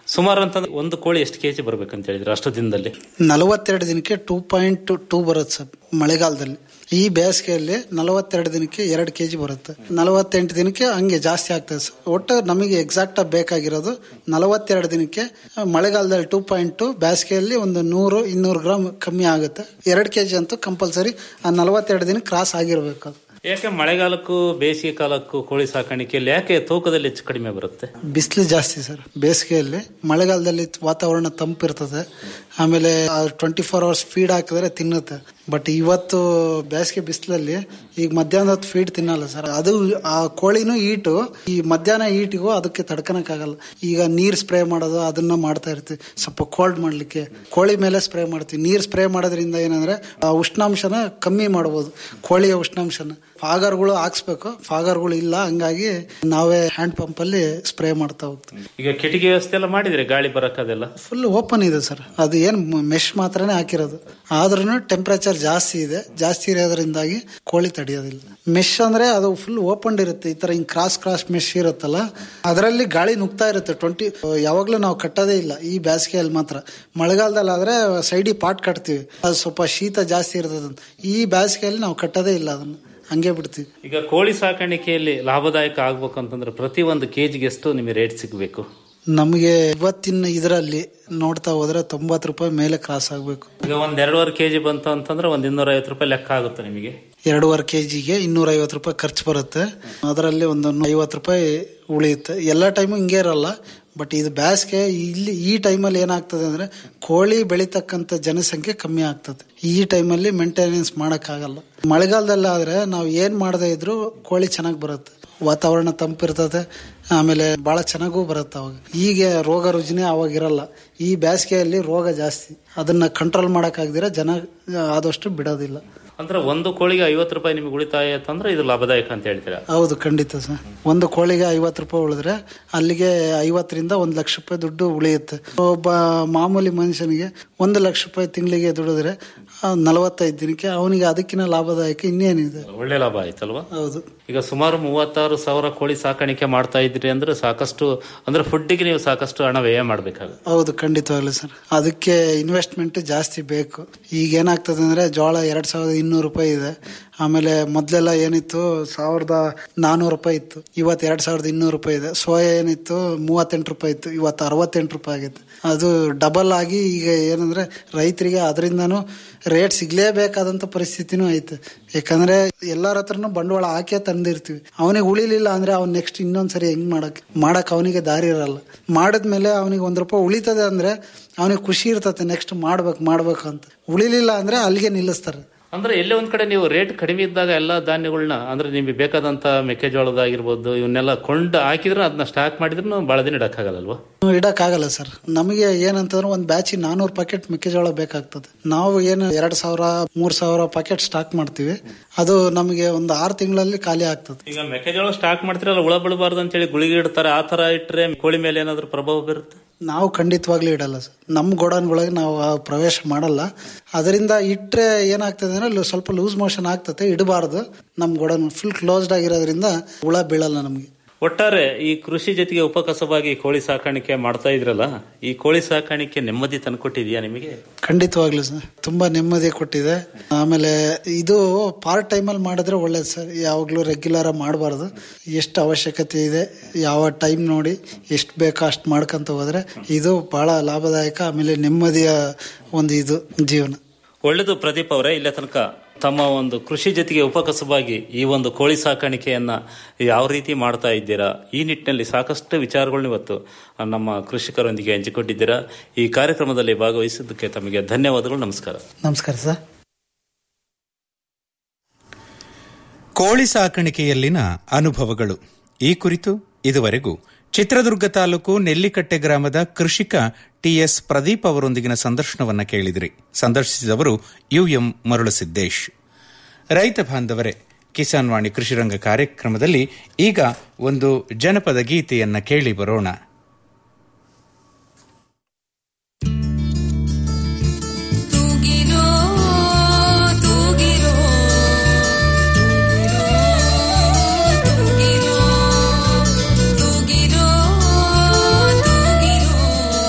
ಸುಮಾರು ಅಂತಂದ್ರೆ ಒಂದು ಕೋಳಿ ಎಷ್ಟು ಕೆಜಿ ಬರ್ಬೇಕಂತ ಹೇಳಿದ್ರೆ ಅಷ್ಟು ದಿನದಲ್ಲಿ
ನಲವತ್ತೆರಡು ದಿನಕ್ಕೆ ಟೂ ಪಾಯಿಂಟ್ ಟೂ ಬರುತ್ತೆ ಸರ್ ಮಳೆಗಾಲದಲ್ಲಿ ಈ ಬೇಸಿಗೆಯಲ್ಲಿ ನಲವತ್ತೆರಡು ದಿನಕ್ಕೆ ಎರಡು ಕೆ ಜಿ ಬರುತ್ತೆ ನಲವತ್ತೆಂಟು ದಿನಕ್ಕೆ ಹಂಗೆ ಜಾಸ್ತಿ ಆಗ್ತದೆ ಸರ್ ಒಟ್ಟು ನಮಗೆ ಎಕ್ಸಾಕ್ಟ್ ಆಗಿ ಬೇಕಾಗಿರೋದು ನಲವತ್ತೆರಡು ದಿನಕ್ಕೆ ಮಳೆಗಾಲದಲ್ಲಿ ಟೂ ಪಾಯಿಂಟ್ ಟು ಬೇಸಿಗೆಯಲ್ಲಿ ಒಂದು ನೂರು ಇನ್ನೂರು ಗ್ರಾಮ್ ಕಮ್ಮಿ ಆಗುತ್ತೆ ಎರಡು ಕೆ ಜಿ ಅಂತೂ ಕಂಪಲ್ಸರಿ ಆ ನಲವತ್ತೆರಡು ದಿನ ಕ್ರಾಸ್ ಆಗಿರ್ಬೇಕು ಅದು
ಯಾಕೆ ಮಳೆಗಾಲಕ್ಕೂ ಬೇಸಿಗೆ ಕಾಲಕ್ಕೂ ಕೋಳಿ ಸಾಕಾಣಿಕೆಯಲ್ಲಿ ಯಾಕೆ ತೂಕದಲ್ಲಿ ಹೆಚ್ಚು ಕಡಿಮೆ ಬರುತ್ತೆ
ಬಿಸಿಲು ಜಾಸ್ತಿ ಸರ್ ಬೇಸಿಗೆಯಲ್ಲಿ ಮಳೆಗಾಲದಲ್ಲಿ ವಾತಾವರಣ ತಂಪಿರ್ತದೆ ಆಮೇಲೆ ಟ್ವೆಂಟಿ ಫೋರ್ ಅವರ್ಸ್ ಫೀಡ್ ಹಾಕಿದ್ರೆ ತಿನ್ನುತ್ತೆ ಬಟ್ ಇವತ್ತು ಬೇಸಿಗೆ ಬಿಸಿಲಲ್ಲಿ ಈಗ ಮಧ್ಯಾಹ್ನದ ಹೊತ್ತು ಫೀಡ್ ತಿನ್ನಲ್ಲ ಸರ್ ಅದು ಆ ಕೋಳಿನೂ ಈಟು ಈ ಮಧ್ಯಾಹ್ನ ಈಟಿಗೂ ಅದಕ್ಕೆ ತಡ್ಕೊಳಕ್ಕಾಗಲ್ಲ ಈಗ ನೀರ್ ಸ್ಪ್ರೇ ಮಾಡೋದು ಅದನ್ನ ಮಾಡ್ತಾ ಇರ್ತೀವಿ ಸ್ವಲ್ಪ ಕೋಲ್ಡ್ ಮಾಡ್ಲಿಕ್ಕೆ ಕೋಳಿ ಮೇಲೆ ಸ್ಪ್ರೇ ಮಾಡ್ತೀವಿ ನೀರ್ ಸ್ಪ್ರೇ ಮಾಡೋದ್ರಿಂದ ಏನಂದ್ರೆ ಆ ಉಷ್ಣಾಂಶನ ಕಮ್ಮಿ ಮಾಡ್ಬೋದು ಕೋಳಿಯ ಉಷ್ಣಾಂಶನ ಫಾಗರ್ಗಳು ಹಾಕ್ಸ್ಬೇಕು ಫಾಗರ್ಗಳು ಇಲ್ಲ ಹಂಗಾಗಿ ನಾವೇ ಹ್ಯಾಂಡ್ ಪಂಪ್ ಅಲ್ಲಿ ಸ್ಪ್ರೇ ಮಾಡ್ತಾ ಹೋಗ್ತೀವಿ
ಈಗ ಕಿಟಕಿ ವ್ಯವಸ್ಥೆ ಎಲ್ಲ ಮಾಡಿದ್ರೆ ಗಾಳಿ ಬರಕ್ಕದೆಲ್ಲ
ಫುಲ್ ಓಪನ್ ಇದೆ ಸರ್ ಅದು ಏನು ಮೆಶ್ ಮಾತ್ರನೇ ಹಾಕಿರೋದು ಆದ್ರೂ ಟೆಂಪರೇಚರ್ ಜಾಸ್ತಿ ಇದೆ ಜಾಸ್ತಿ ಇರೋದ್ರಿಂದಾಗಿ ಕೋಳಿ ತಡೆಯೋದಿಲ್ಲ ಮೆಶ್ ಅಂದ್ರೆ ಅದು ಫುಲ್ ಓಪನ್ ಇರುತ್ತೆ ಈ ತರ ಹಿಂಗ್ ಕ್ರಾಸ್ ಕ್ರಾಸ್ ಮೆಶ್ ಇರುತ್ತಲ್ಲ ಅದರಲ್ಲಿ ಗಾಳಿ ನುಗ್ತಾ ಇರುತ್ತೆ ಟ್ವೆಂಟಿ ಯಾವಾಗ್ಲೂ ನಾವು ಕಟ್ಟೋದೇ ಇಲ್ಲ ಈ ಬೇಸಿಗೆಯಲ್ಲಿ ಮಾತ್ರ ಮಳೆಗಾಲದಲ್ಲಿ ಆದ್ರೆ ಸೈಡಿ ಪಾಟ್ ಕಟ್ತೀವಿ ಅದು ಸ್ವಲ್ಪ ಶೀತ ಜಾಸ್ತಿ ಇರ್ತದೆ ಅಂತ. ಈ ಬೇಸಿಗೆಯಲ್ಲಿ ನಾವು ಕಟ್ಟೋದೇ ಇಲ್ಲ ಅದನ್ನ ಹಂಗೆ ಬಿಡ್ತೀವಿ
ಈಗ ಕೋಳಿ ಸಾಕಾಣಿಕೆಯಲ್ಲಿ ಲಾಭದಾಯಕ ಆಗ್ಬೇಕು ಅಂತಂದ್ರೆ ಪ್ರತಿ ಒಂದು ಕೆಜಿಗೆ ಎಷ್ಟು ನಿಮಗೆ ರೇಟ್ ಸಿಗಬೇಕು
ನಮಗೆ ಇವತ್ತಿನ ಇದರಲ್ಲಿ ನೋಡ್ತಾ ಹೋದ್ರೆ ತೊಂಬತ್ತು ರೂಪಾಯಿ ಮೇಲೆ ಕ್ರಾಸ್ ಆಗಬೇಕು
ಈಗ ಒಂದ್ ಎರಡೂವರೆ ಕೆಜಿ ಬಂತು ಅಂತಂದ್ರೆ ಒಂದ್ ಇನ್ನೂರ ಐವತ್ತು ರೂಪಾಯಿ ಲೆಕ್ಕ ಆಗುತ್ತೆ ನಿಮಗೆ
ಎರಡೂವರೆ ಕೆ ಜಿಗೆ ಇನ್ನೂರ ಐವತ್ತು ರೂಪಾಯಿ ಖರ್ಚು ಬರುತ್ತೆ ಅದರಲ್ಲಿ ಒಂದು ಐವತ್ತು ರೂಪಾಯಿ ಉಳಿಯುತ್ತೆ ಎಲ್ಲ ಟೈಮು ಹಿಂಗೆ ಇರಲ್ಲ ಬಟ್ ಇದು ಬೇಸಿಗೆ ಇಲ್ಲಿ ಈ ಟೈಮಲ್ಲಿ ಏನಾಗ್ತದೆ ಅಂದ್ರೆ ಕೋಳಿ ಬೆಳಿತಕ್ಕಂಥ ಜನಸಂಖ್ಯೆ ಕಮ್ಮಿ ಆಗ್ತದೆ ಈ ಟೈಮಲ್ಲಿ ಮೇಂಟೆನೆನ್ಸ್ ಮಾಡೋಕ್ಕಾಗಲ್ಲ ಮಳೆಗಾಲದಲ್ಲಾದ್ರೆ ನಾವು ಏನ್ ಮಾಡದೇ ಇದ್ರು ಕೋಳಿ ಚೆನ್ನಾಗಿ ಬರುತ್ತೆ ವಾತಾವರಣ ತಂಪಿರ್ತದೆ ಆಮೇಲೆ ಬಹಳ ಚೆನ್ನಾಗೂ ಬರುತ್ತೆ ಅವಾಗ ಈಗ ರೋಗ ರುಜಿನ ಅವಾಗ ಇರಲ್ಲ ಈ ಬೇಸಿಗೆಯಲ್ಲಿ ರೋಗ ಜಾಸ್ತಿ ಅದನ್ನ ಕಂಟ್ರೋಲ್ ಮಾಡೋಕ್ಕಾಗ್ದಿರ ಜನ ಆದಷ್ಟು ಬಿಡೋದಿಲ್ಲ
ಅಂದ್ರೆ ಒಂದು ಕೋಳಿಗೆ ಐವತ್ತು ರೂಪಾಯಿ ನಿಮಗೆ ಉಳಿತಾಯ ಅಂತಂದ್ರೆ ಇದು ಲಾಭದಾಯಕ ಅಂತ ಹೇಳ್ತೀರಾ
ಹೌದು ಖಂಡಿತ ಸರ್ ಒಂದು ಕೋಳಿಗೆ ಐವತ್ತು ರೂಪಾಯಿ ಉಳಿದ್ರೆ ಅಲ್ಲಿಗೆ ಐವತ್ತರಿಂದ ಒಂದು ಲಕ್ಷ ರೂಪಾಯಿ ದುಡ್ಡು ಉಳಿಯುತ್ತೆ ಒಬ್ಬ ಮಾಮೂಲಿ ಮನುಷ್ಯನಿಗೆ ಒಂದು ಲಕ್ಷ ರೂಪಾಯಿ ತಿಂಗಳಿಗೆ ದುಡಿದ್ರೆ ಆ, ನಲವತ್ತೈದು ದಿನಕ್ಕೆ ಅವನಿಗೆ ಅದಕ್ಕಿಂತ ಲಾಭದಾಯಕ ಇನ್ನೇನಿದೆ
ಒಳ್ಳೆ ಲಾಭ ಆಯ್ತಲ್ವಾ
ಹೌದು
ಈಗ ಸುಮಾರು ಮೂವತ್ತಾರು ಸಾವಿರ ಕೋಳಿ ಸಾಕಾಣಿಕೆ ಮಾಡ್ತಾ ಇದ್ರಿ ಅಂದ್ರೆ ಸಾಕಷ್ಟು ಅಂದ್ರೆ ಫುಡ್ಡಿಗೆ ನೀವು ಸಾಕಷ್ಟು ಹಣ ವ್ಯಯ ಮಾಡ್ಬೇಕಾಗುತ್ತೆ
ಹೌದು ಖಂಡಿತವಾಗ್ಲು ಸರ್ ಅದಕ್ಕೆ ಇನ್ವೆಸ್ಟ್ಮೆಂಟ್ ಜಾಸ್ತಿ ಬೇಕು ಈಗ ಏನಾಗ್ತದೆ ಅಂದ್ರೆ ಜೋಳ ಎರಡ್ ಸಾವಿರದ ಇನ್ನೂರು ರೂಪಾಯಿ ಇದೆ ಆಮೇಲೆ ಮೊದ್ಲೆಲ್ಲ ಏನಿತ್ತು ಸಾವಿರದ ನಾನೂರು ರೂಪಾಯಿ ಇತ್ತು ಇವತ್ತು ಎರಡ್ ಸಾವಿರದ ಇನ್ನೂರು ರೂಪಾಯಿ ಇದೆ ಸೋಯಾ ಏನಿತ್ತು ಮೂವತ್ತೆಂಟು ರೂಪಾಯಿ ಇತ್ತು ಇವತ್ತು ಅರವತ್ತೆಂಟು ರೂಪಾಯಿ ಆಗೈತೆ ಅದು ಡಬಲ್ ಆಗಿ ಈಗ ಏನಂದ್ರೆ ರೈತರಿಗೆ ಅದರಿಂದನೂ ರೇಟ್ ಸಿಗ್ಲೇಬೇಕಾದಂತ ಪರಿಸ್ಥಿತಿನೂ ಐತೆ ಯಾಕಂದ್ರೆ ಎಲ್ಲರ ಹತ್ರನು ಬಂಡವಾಳ ಹಾಕೇ ತಂದಿರ್ತೀವಿ ಅವನಿಗೆ ಉಳಿಲಿಲ್ಲ ಅಂದ್ರೆ ಅವ್ನು ನೆಕ್ಸ್ಟ್ ಇನ್ನೊಂದ್ಸರಿ ಹೆಂಗ್ ಮಾಡಕ್ ಮಾಡಕ್ ಅವನಿಗೆ ದಾರಿ ಇರಲ್ಲ ಮಾಡಿದ್ಮೇಲೆ ಅವನಿಗೆ ಒಂದ್ ರೂಪಾಯಿ ಉಳಿತದೆ ಅಂದ್ರೆ ಅವನಿಗೆ ಖುಷಿ ಇರ್ತತೆ ನೆಕ್ಸ್ಟ್ ಮಾಡ್ಬೇಕು ಮಾಡ್ಬೇಕು ಅಂತ ಉಳಿಲಿಲ್ಲ ಅಂದ್ರೆ ಅಲ್ಲಿಗೆ ನಿಲ್ಲಿಸ್ತಾರೆ
ಅಂದ್ರೆ ಎಲ್ಲೇ ಒಂದ್ ಕಡೆ ನೀವು ರೇಟ್ ಕಡಿಮೆ ಇದ್ದಾಗ ಎಲ್ಲಾ ಧಾನ್ಯಗಳನ್ನ ಅಂದ್ರೆ ನಿಮಗೆ ಬೇಕಾದಂತ ಮೆಕ್ಕೆಜೋಳದಾಗಿರ್ಬೋದು ಇವನ್ನೆಲ್ಲ ಕೊಂಡು ಹಾಕಿದ್ರೆ ಅದನ್ನ ಸ್ಟಾಕ್ ಮಾಡಿದ್ರು ಬಹಳ ದಿನ ಇಡಕ್ಕಾಗಲ್ಲಲ್ವಾ
ಇಡಕ್ ಆಗಲ್ಲ ಸರ್ ನಮಗೆ ಏನಂತಂದ್ರೆ ಒಂದ್ ಬ್ಯಾಚ್ ನಾನೂರು ಪ್ಯಾಕೆಟ್ ಮೆಕ್ಕೆಜೋಳ ಬೇಕಾಗ್ತದೆ ನಾವು ಏನು ಎರಡ್ ಸಾವಿರ ಮೂರ್ ಸಾವಿರ ಪ್ಯಾಕೆಟ್ ಸ್ಟಾಕ್ ಮಾಡ್ತೀವಿ ಅದು ನಮಗೆ ಒಂದು ಆರು ತಿಂಗಳಲ್ಲಿ ಖಾಲಿ ಆಗ್ತದೆ
ಈಗ ಮೆಕ್ಕೆಜೋಳ ಸ್ಟಾಕ್ ಮಾಡ್ತಿರಲ್ಲ ಹುಳ ಬೀಳಬಾರ್ದು ಅಂತ ಹೇಳಿ ಗುಳಿಗೆ ಇಡ್ತಾರೆ ಆ ತರ ಇಟ್ರೆ ಕೋಳಿ ಮೇಲೆ ಏನಾದ್ರು ಪ್ರಭಾವ ಬೀರುತ್ತೆ
ನಾವು ಖಂಡಿತವಾಗ್ಲೂ ಇಡಲ್ಲ ಸರ್ ನಮ್ಮ ಗೋಡನ್ಗಳಿಗೆ ನಾವು ಆ ಪ್ರವೇಶ ಮಾಡಲ್ಲ ಅದರಿಂದ ಇಟ್ರೆ ಏನಾಗ್ತದೆ ಅಂದ್ರೆ ಅಲ್ಲಿ ಸ್ವಲ್ಪ ಲೂಸ್ ಮೋಷನ್ ಆಗ್ತದೆ ಇಡಬಾರ್ದು ನಮ್ಮ ಗೋಡನ್ ಫುಲ್ ಕ್ಲೋಸ್ಡ್ ಆಗಿರೋದ್ರಿಂದ ಹುಳ ಬೀಳಲ್ಲ ನಮಗೆ
ಒಟ್ಟಾರೆ ಈ ಕೃಷಿ ಜೊತೆಗೆ ಉಪಕಸವಾಗಿ ಕೋಳಿ ಸಾಕಾಣಿಕೆ ಮಾಡ್ತಾ ಇದ್ರಲ್ಲ ಈ ಕೋಳಿ ಸಾಕಾಣಿಕೆ ನೆಮ್ಮದಿ ತಂದ್ಕೊಟ್ಟಿದ್ಯಾ ನಿಮಗೆ
ಖಂಡಿತವಾಗ್ಲೂ ಸರ್ ತುಂಬಾ ನೆಮ್ಮದಿ ಕೊಟ್ಟಿದೆ ಆಮೇಲೆ ಇದು ಪಾರ್ಟ್ ಟೈಮಲ್ಲಿ ಮಾಡಿದ್ರೆ ಒಳ್ಳೇದು ಸರ್ ಯಾವಾಗಲೂ ರೆಗ್ಯುಲರ್ ಮಾಡಬಾರ್ದು ಎಷ್ಟು ಅವಶ್ಯಕತೆ ಇದೆ ಯಾವ ಟೈಮ್ ನೋಡಿ ಎಷ್ಟು ಬೇಕೋ ಅಷ್ಟು ಮಾಡ್ಕೊಂತ ಹೋದ್ರೆ ಇದು ಬಹಳ ಲಾಭದಾಯಕ ಆಮೇಲೆ ನೆಮ್ಮದಿಯ ಒಂದು ಇದು ಜೀವನ
ಒಳ್ಳೆದು ಪ್ರದೀಪ್ ಅವರೇ ಇಲ್ಲೇ ತನಕ ತಮ್ಮ ಒಂದು ಕೃಷಿ ಜೊತೆಗೆ ಉಪಕಸವಾಗಿ ಈ ಒಂದು ಕೋಳಿ ಸಾಕಾಣಿಕೆಯನ್ನ ಯಾವ ರೀತಿ ಮಾಡ್ತಾ ಇದ್ದೀರಾ ಈ ನಿಟ್ಟಿನಲ್ಲಿ ಸಾಕಷ್ಟು ವಿಚಾರಗಳನ್ನ ಇವತ್ತು ನಮ್ಮ ಕೃಷಿಕರೊಂದಿಗೆ ಹಂಚಿಕೊಂಡಿದ್ದೀರಾ ಈ ಕಾರ್ಯಕ್ರಮದಲ್ಲಿ ಭಾಗವಹಿಸಿದ್ದಕ್ಕೆ ತಮಗೆ ಧನ್ಯವಾದಗಳು ನಮಸ್ಕಾರ
ನಮಸ್ಕಾರ ಸರ್
ಕೋಳಿ ಸಾಕಾಣಿಕೆಯಲ್ಲಿನ ಅನುಭವಗಳು ಈ ಕುರಿತು ಇದುವರೆಗೂ ಚಿತ್ರದುರ್ಗ ತಾಲೂಕು ನೆಲ್ಲಿಕಟ್ಟೆ ಗ್ರಾಮದ ಕೃಷಿಕ ಟಿಎಸ್ ಪ್ರದೀಪ್ ಅವರೊಂದಿಗಿನ ಸಂದರ್ಶನವನ್ನ ಕೇಳಿದಿರಿ ಸಂದರ್ಶಿಸಿದವರು ಯುಎಂ ಮರುಳಸಿದ್ದೇಶ್ ರೈತ ಬಾಂಧವರೇ ಕಿಸಾನ್ ವಾಣಿ ಕೃಷಿರಂಗ ಕಾರ್ಯಕ್ರಮದಲ್ಲಿ ಈಗ ಒಂದು ಜನಪದ ಗೀತೆಯನ್ನ ಕೇಳಿ ಬರೋಣ
ತೂಗಿರೋ ತೂಗಿರೋ ತೂಗಿರೋ ತೂಗಿರೋ ತೂಗಿರೋ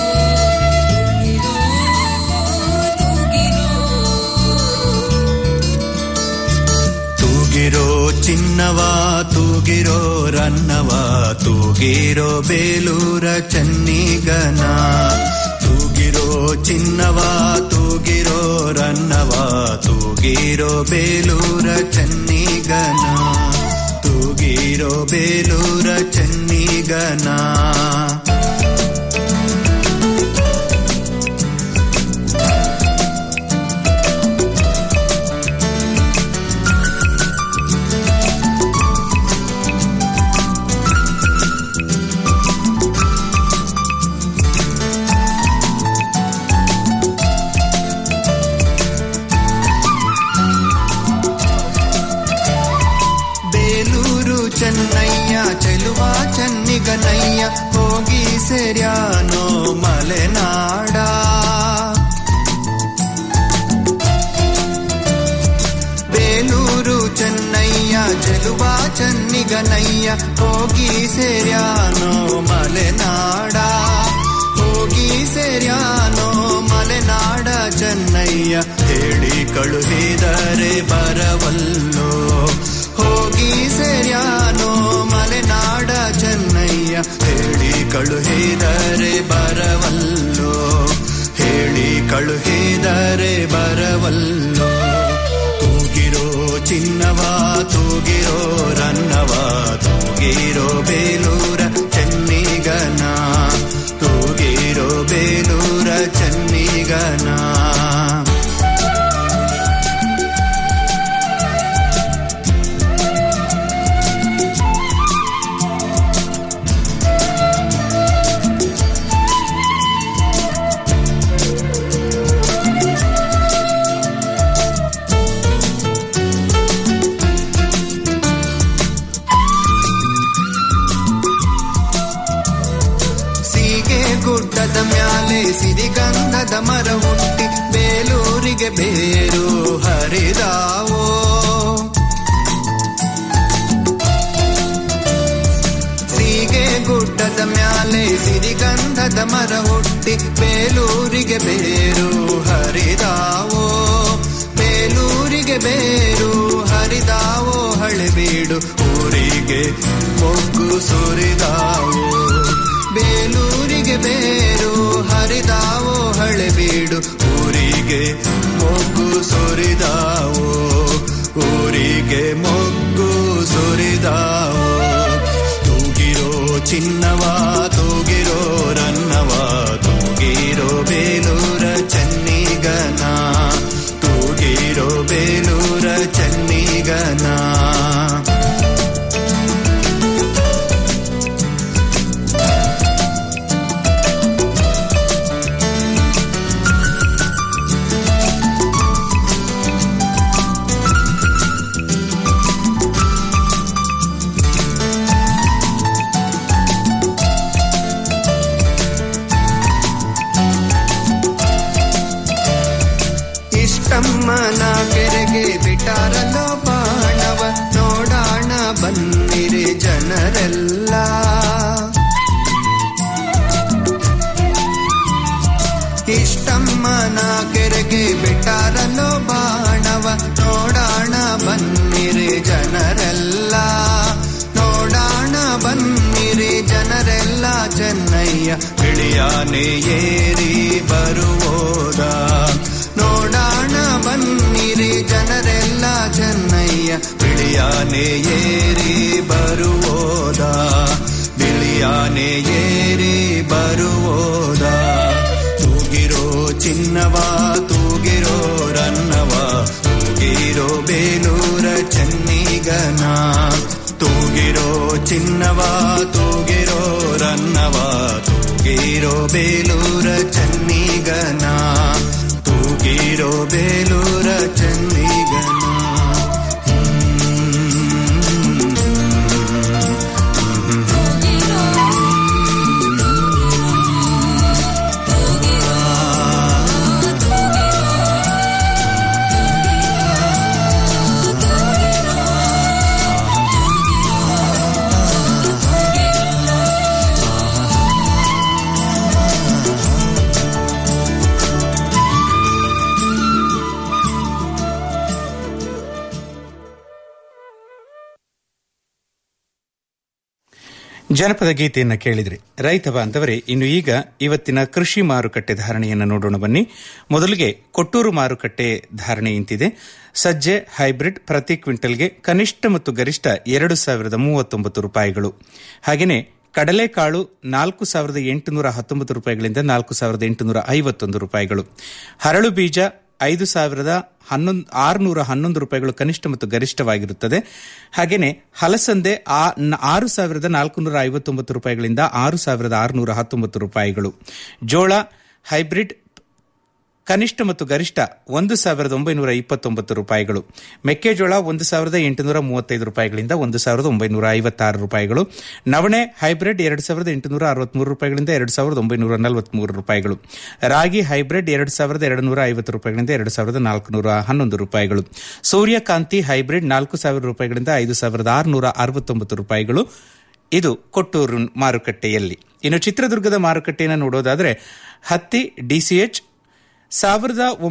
ಚಿನ್ನವ ತೂಗಿರೋ ರನ್ನವ ತೂಗಿರೋ ಬೇಲೂರ ಚನ್ನಿಗನ ತೂಗಿರೋ ಚಿನ್ನವ ತೂಗಿರೋ ರನ್ನವ ತೂಗಿರೋ ಬೇಲೂರ ಚನ್ನಿಗನ ತೂಗಿರೋ ಬೇಲೂರ ಚನ್ನಿಗನ ಬೇಲೂರು ಚೆನ್ನಯ್ಯ ಚೆಲುವ ಚನ್ನಿಗನಯ್ಯ ಹೋಗಿ ಸೆರ್ಯಾನೋ ಮಲೆನಾಡ ಬೇಲೂರು ಚೆನ್ನಯ್ಯ ಚೆಲುವ ಚನ್ನಿಗನಯ್ಯ ಹೋಗಿ ಸೆರ್ಯಾನೋ ಮಲೆನಾಡ ಹೋಗಿ ಸೆರ್ಯಾನೋ ಮಲೆನಾಡ ಚೆನ್ನಯ್ಯ ಹೇಳಿ ಕಳುಹಿದರೆ ಬರವಲ್ಲೋ ಹೋಗಿ ಸೆರ್ಯಾನೋ ಮಲೆನಾಡ ಚೆನ್ನಯ್ಯ ಹೇಳಿ ಕಳುಹಿದರೆ ಬರವಲ್ಲೋ ಹೇಳಿ ಕಳುಹಿದರೆ ಬರವಲ್ಲೋ ತೂಗಿರೋ ಚಿನ್ನವ ತೂಗಿರೋ ರನ್ನವ ತೂಗಿರೋ ಬೇಲೂರ ಚೆನ್ನಿಗನ ತೂಗಿರೋ ಬೇಲೂರ ಚೆನ್ನಿಗನ ಸೀಗೆ ಗುಡ್ಡದ ಮ್ಯಾಲೆ ಸಿರಿಗಂಧದ ಮರ ಹುಟ್ಟಿ ಬೇಲೂರಿಗೆ ಬೇರು ಹರಿದಾವೋ ಸೀಗೆ ಗುಡ್ಡದ ಮ್ಯಾಲೆ ಸಿರಿಗಂಧದ ಮರ ಹುಟ್ಟಿ ಬೇಲೂರಿಗೆ ಬೇರು ಹರಿದಾವೋ ಬೇಲೂರಿಗೆ ಬೇರು ಹರಿದಾವೋ ಹಳೆಬೀಡು ಊರಿಗೆ ಮೊಗ್ಗು ಸುರಿದಾವೋ ಬೇಲೂರಿಗೆ ಬೇರು ಹರಿದಾವೋ ಹಳೆಬೀಡು ಊರಿಗೆ ಮೊಗ್ಗು ಸುರಿದಾವೋ ಊರಿಗೆ ಮೊಗ್ಗು ಸುರಿದಾವೋ ತೂಗಿರೋ ಚಿನ್ನವ ತೂಗಿರೋ ರನ್ನವ ತೂಗಿರೋ ಬೇಲೂರ ಚನ್ನಿಗನ ತೂಗಿರೋ ಬೇಲೂರ ಚನ್ನಿಗನ ಇಷ್ಟಮ್ಮನ ಕೆರೆಗೆ ಬಿಟಾರಲೋ ಬಾಣವ ನೋಡಾಣ ಬನ್ನಿರಿ ಜನರೆಲ್ಲ ಇಷ್ಟಮ್ಮನ ಕೆರೆಗೆ ಬಿಟಾರಲೋ ಬಾಣವ ನೋಡಾಣ ಬನ್ನಿರಿ ಜನರೆಲ್ಲ ನೋಡಾಣ ಬನ್ನಿರಿ ಜನರೆಲ್ಲ ಚೆನ್ನಯ್ಯ ಬಿಳಿಯಾನೆ ಏರಿ ಬರುವೋದ ನೋಡಾಣ ಬನ್ನಿರಿ ಜನರೆಲ್ಲ ಚೆನ್ನಯ್ಯ ಬಿಳಿಯಾನೆ ಏರಿ ಬರುವೋದ ಬಿಳಿಯಾನೆ ಏರಿ ಬರುವೋದ ತೂಗಿರೋ ಚಿನ್ನವ ತೂಗಿರೋ ರನ್ನವ ತೂಗಿರೋ ಬೇಲೂರ ಚೆನ್ನಿಗನ ತೂಗಿರೋ ಚಿನ್ನವ ತೂಗಿರೋ ರನ್ನವ ತೂಗಿರೋ ಬೇಲೂರ ಚೆನ್ನಿಗನ ತೂಗಿರೋ ಬೇಲೂರ ಚೆನ್ನಿಗನ
ಜನಪದ ಗೀತೆಯನ್ನು ಕೇಳಿದ್ರಿ ರೈತ ಬಾಂಧವರೇ ಇನ್ನು ಈಗ ಇವತ್ತಿನ ಕೃಷಿ ಮಾರುಕಟ್ಟೆ ಧಾರಣೆಯನ್ನು ನೋಡೋಣ ಬನ್ನಿ ಮೊದಲಿಗೆ ಕೊಟ್ಟೂರು ಮಾರುಕಟ್ಟೆ ಧಾರಣೆ ಇಂತಿದೆ ಸಜ್ಜೆ ಹೈಬ್ರಿಡ್ ಪ್ರತಿ ಕ್ವಿಂಟಲ್ಗೆ ಕನಿಷ್ಠ ಮತ್ತು ಗರಿಷ್ಠ ಎರಡು ಸಾವಿರದ ಮೂವತ್ತೊಂಬತ್ತು ರೂಪಾಯಿಗಳು ಹಾಗೆಯೇ ಕಡಲೆಕಾಳು ನಾಲ್ಕು ಸಾವಿರದ ಎಂಟುನೂರ ಹತ್ತೊಂಬತ್ತು ರೂಪಾಯಿಗಳಿಂದ ನಾಲ್ಕು ಸಾವಿರದ ಎಂಟುನೂರ ಐವತ್ತೊಂದು ರೂಪಾಯಿಗಳು ಹರಳು ಬೀಜ ಐದು ಸಾವಿರದ ಹನ್ನೊಂದು ಆರುನೂರ ಹನ್ನೊಂದು ರೂಪಾಯಿಗಳು ಕನಿಷ್ಠ ಮತ್ತು ಗರಿಷ್ಠವಾಗಿರುತ್ತದೆ ಹಾಗೆಯೇ ಹಲಸಂದೆ ಆ- ನ- ಆರು ಸಾವಿರದ ನಾಲ್ಕುನೂರ ಐವತ್ತೊಂಬತ್ತು ರೂಪಾಯಿಗಳಿಂದ ಆರು ಸಾವಿರದ ಆರುನೂರ ಹತ್ತೊಂಬತ್ತು ರೂಪಾಯಿಗಳು ಜೋಳ ಹೈಬ್ರಿಡ್ ಕನಿಷ್ಠ ಮತ್ತು ಗರಿಷ್ಠ ಒಂದು ಸಾವಿರದ ಒಂಬೈನೂರ ಇಪ್ಪತ್ತೊಂಬತ್ತು ರೂಪಾಯಿಗಳು ಮೆಕ್ಕೆಜೋಳ ಒಂದು ಸಾವಿರದ ಎಂಟುನೂರ ಮೂವತ್ತೈದು ರೂಪಾಯಿಗಳಿಂದ ಒಂದು ಸಾವಿರದ ಒಂಬೈನೂರ ಐವತ್ತಾರು ರೂಪಾಯಿಗಳು ನವಣೆ ಹೈಬ್ರಿಡ್ ಎರಡು ಸಾವಿರದ ಎಂಟುನೂರ ಅರವತ್ಮೂರು ರೂಪಾಯಿಗಳಿಂದ ಎರಡು ಸಾವಿರದ ಒಂಬೈನೂರ ನಲವತ್ಮೂರು ರೂಪಾಯಿಗಳು ರಾಗಿ ಹೈಬ್ರಿಡ್ ಎರಡು ಸಾವಿರದ ಎರಡು ನೂರ ಐವತ್ತು ರೂಪಾಯಿಗಳಿಂದ ಎರಡು ಸಾವಿರದ ನಾಲ್ಕುನೂರ ಹನ್ನೊಂದು ರೂಪಾಯಿಗಳು ಸೂರ್ಯಕಾಂತಿ ಹೈಬ್ರಿಡ್ ನಾಲ್ಕು ಸಾವಿರ ರೂಪಾಯಿಗಳಿಂದ ಐದು ಸಾವಿರದ ಆರುನೂರ ಅರವತ್ತೊಂಬತ್ತು ರೂಪಾಯಿಗಳು ಇದು ಕೊಟ್ಟೂರು ಮಾರುಕಟ್ಟೆಯಲ್ಲಿ ಇನ್ನು ಚಿತ್ರದುರ್ಗದ ಮಾರುಕಟ್ಟೆಯನ್ನು ನೋಡೋದಾದರೆ ಹತ್ತಿ ಡಿಸಿಎಚ್ ಸಾವಿರದ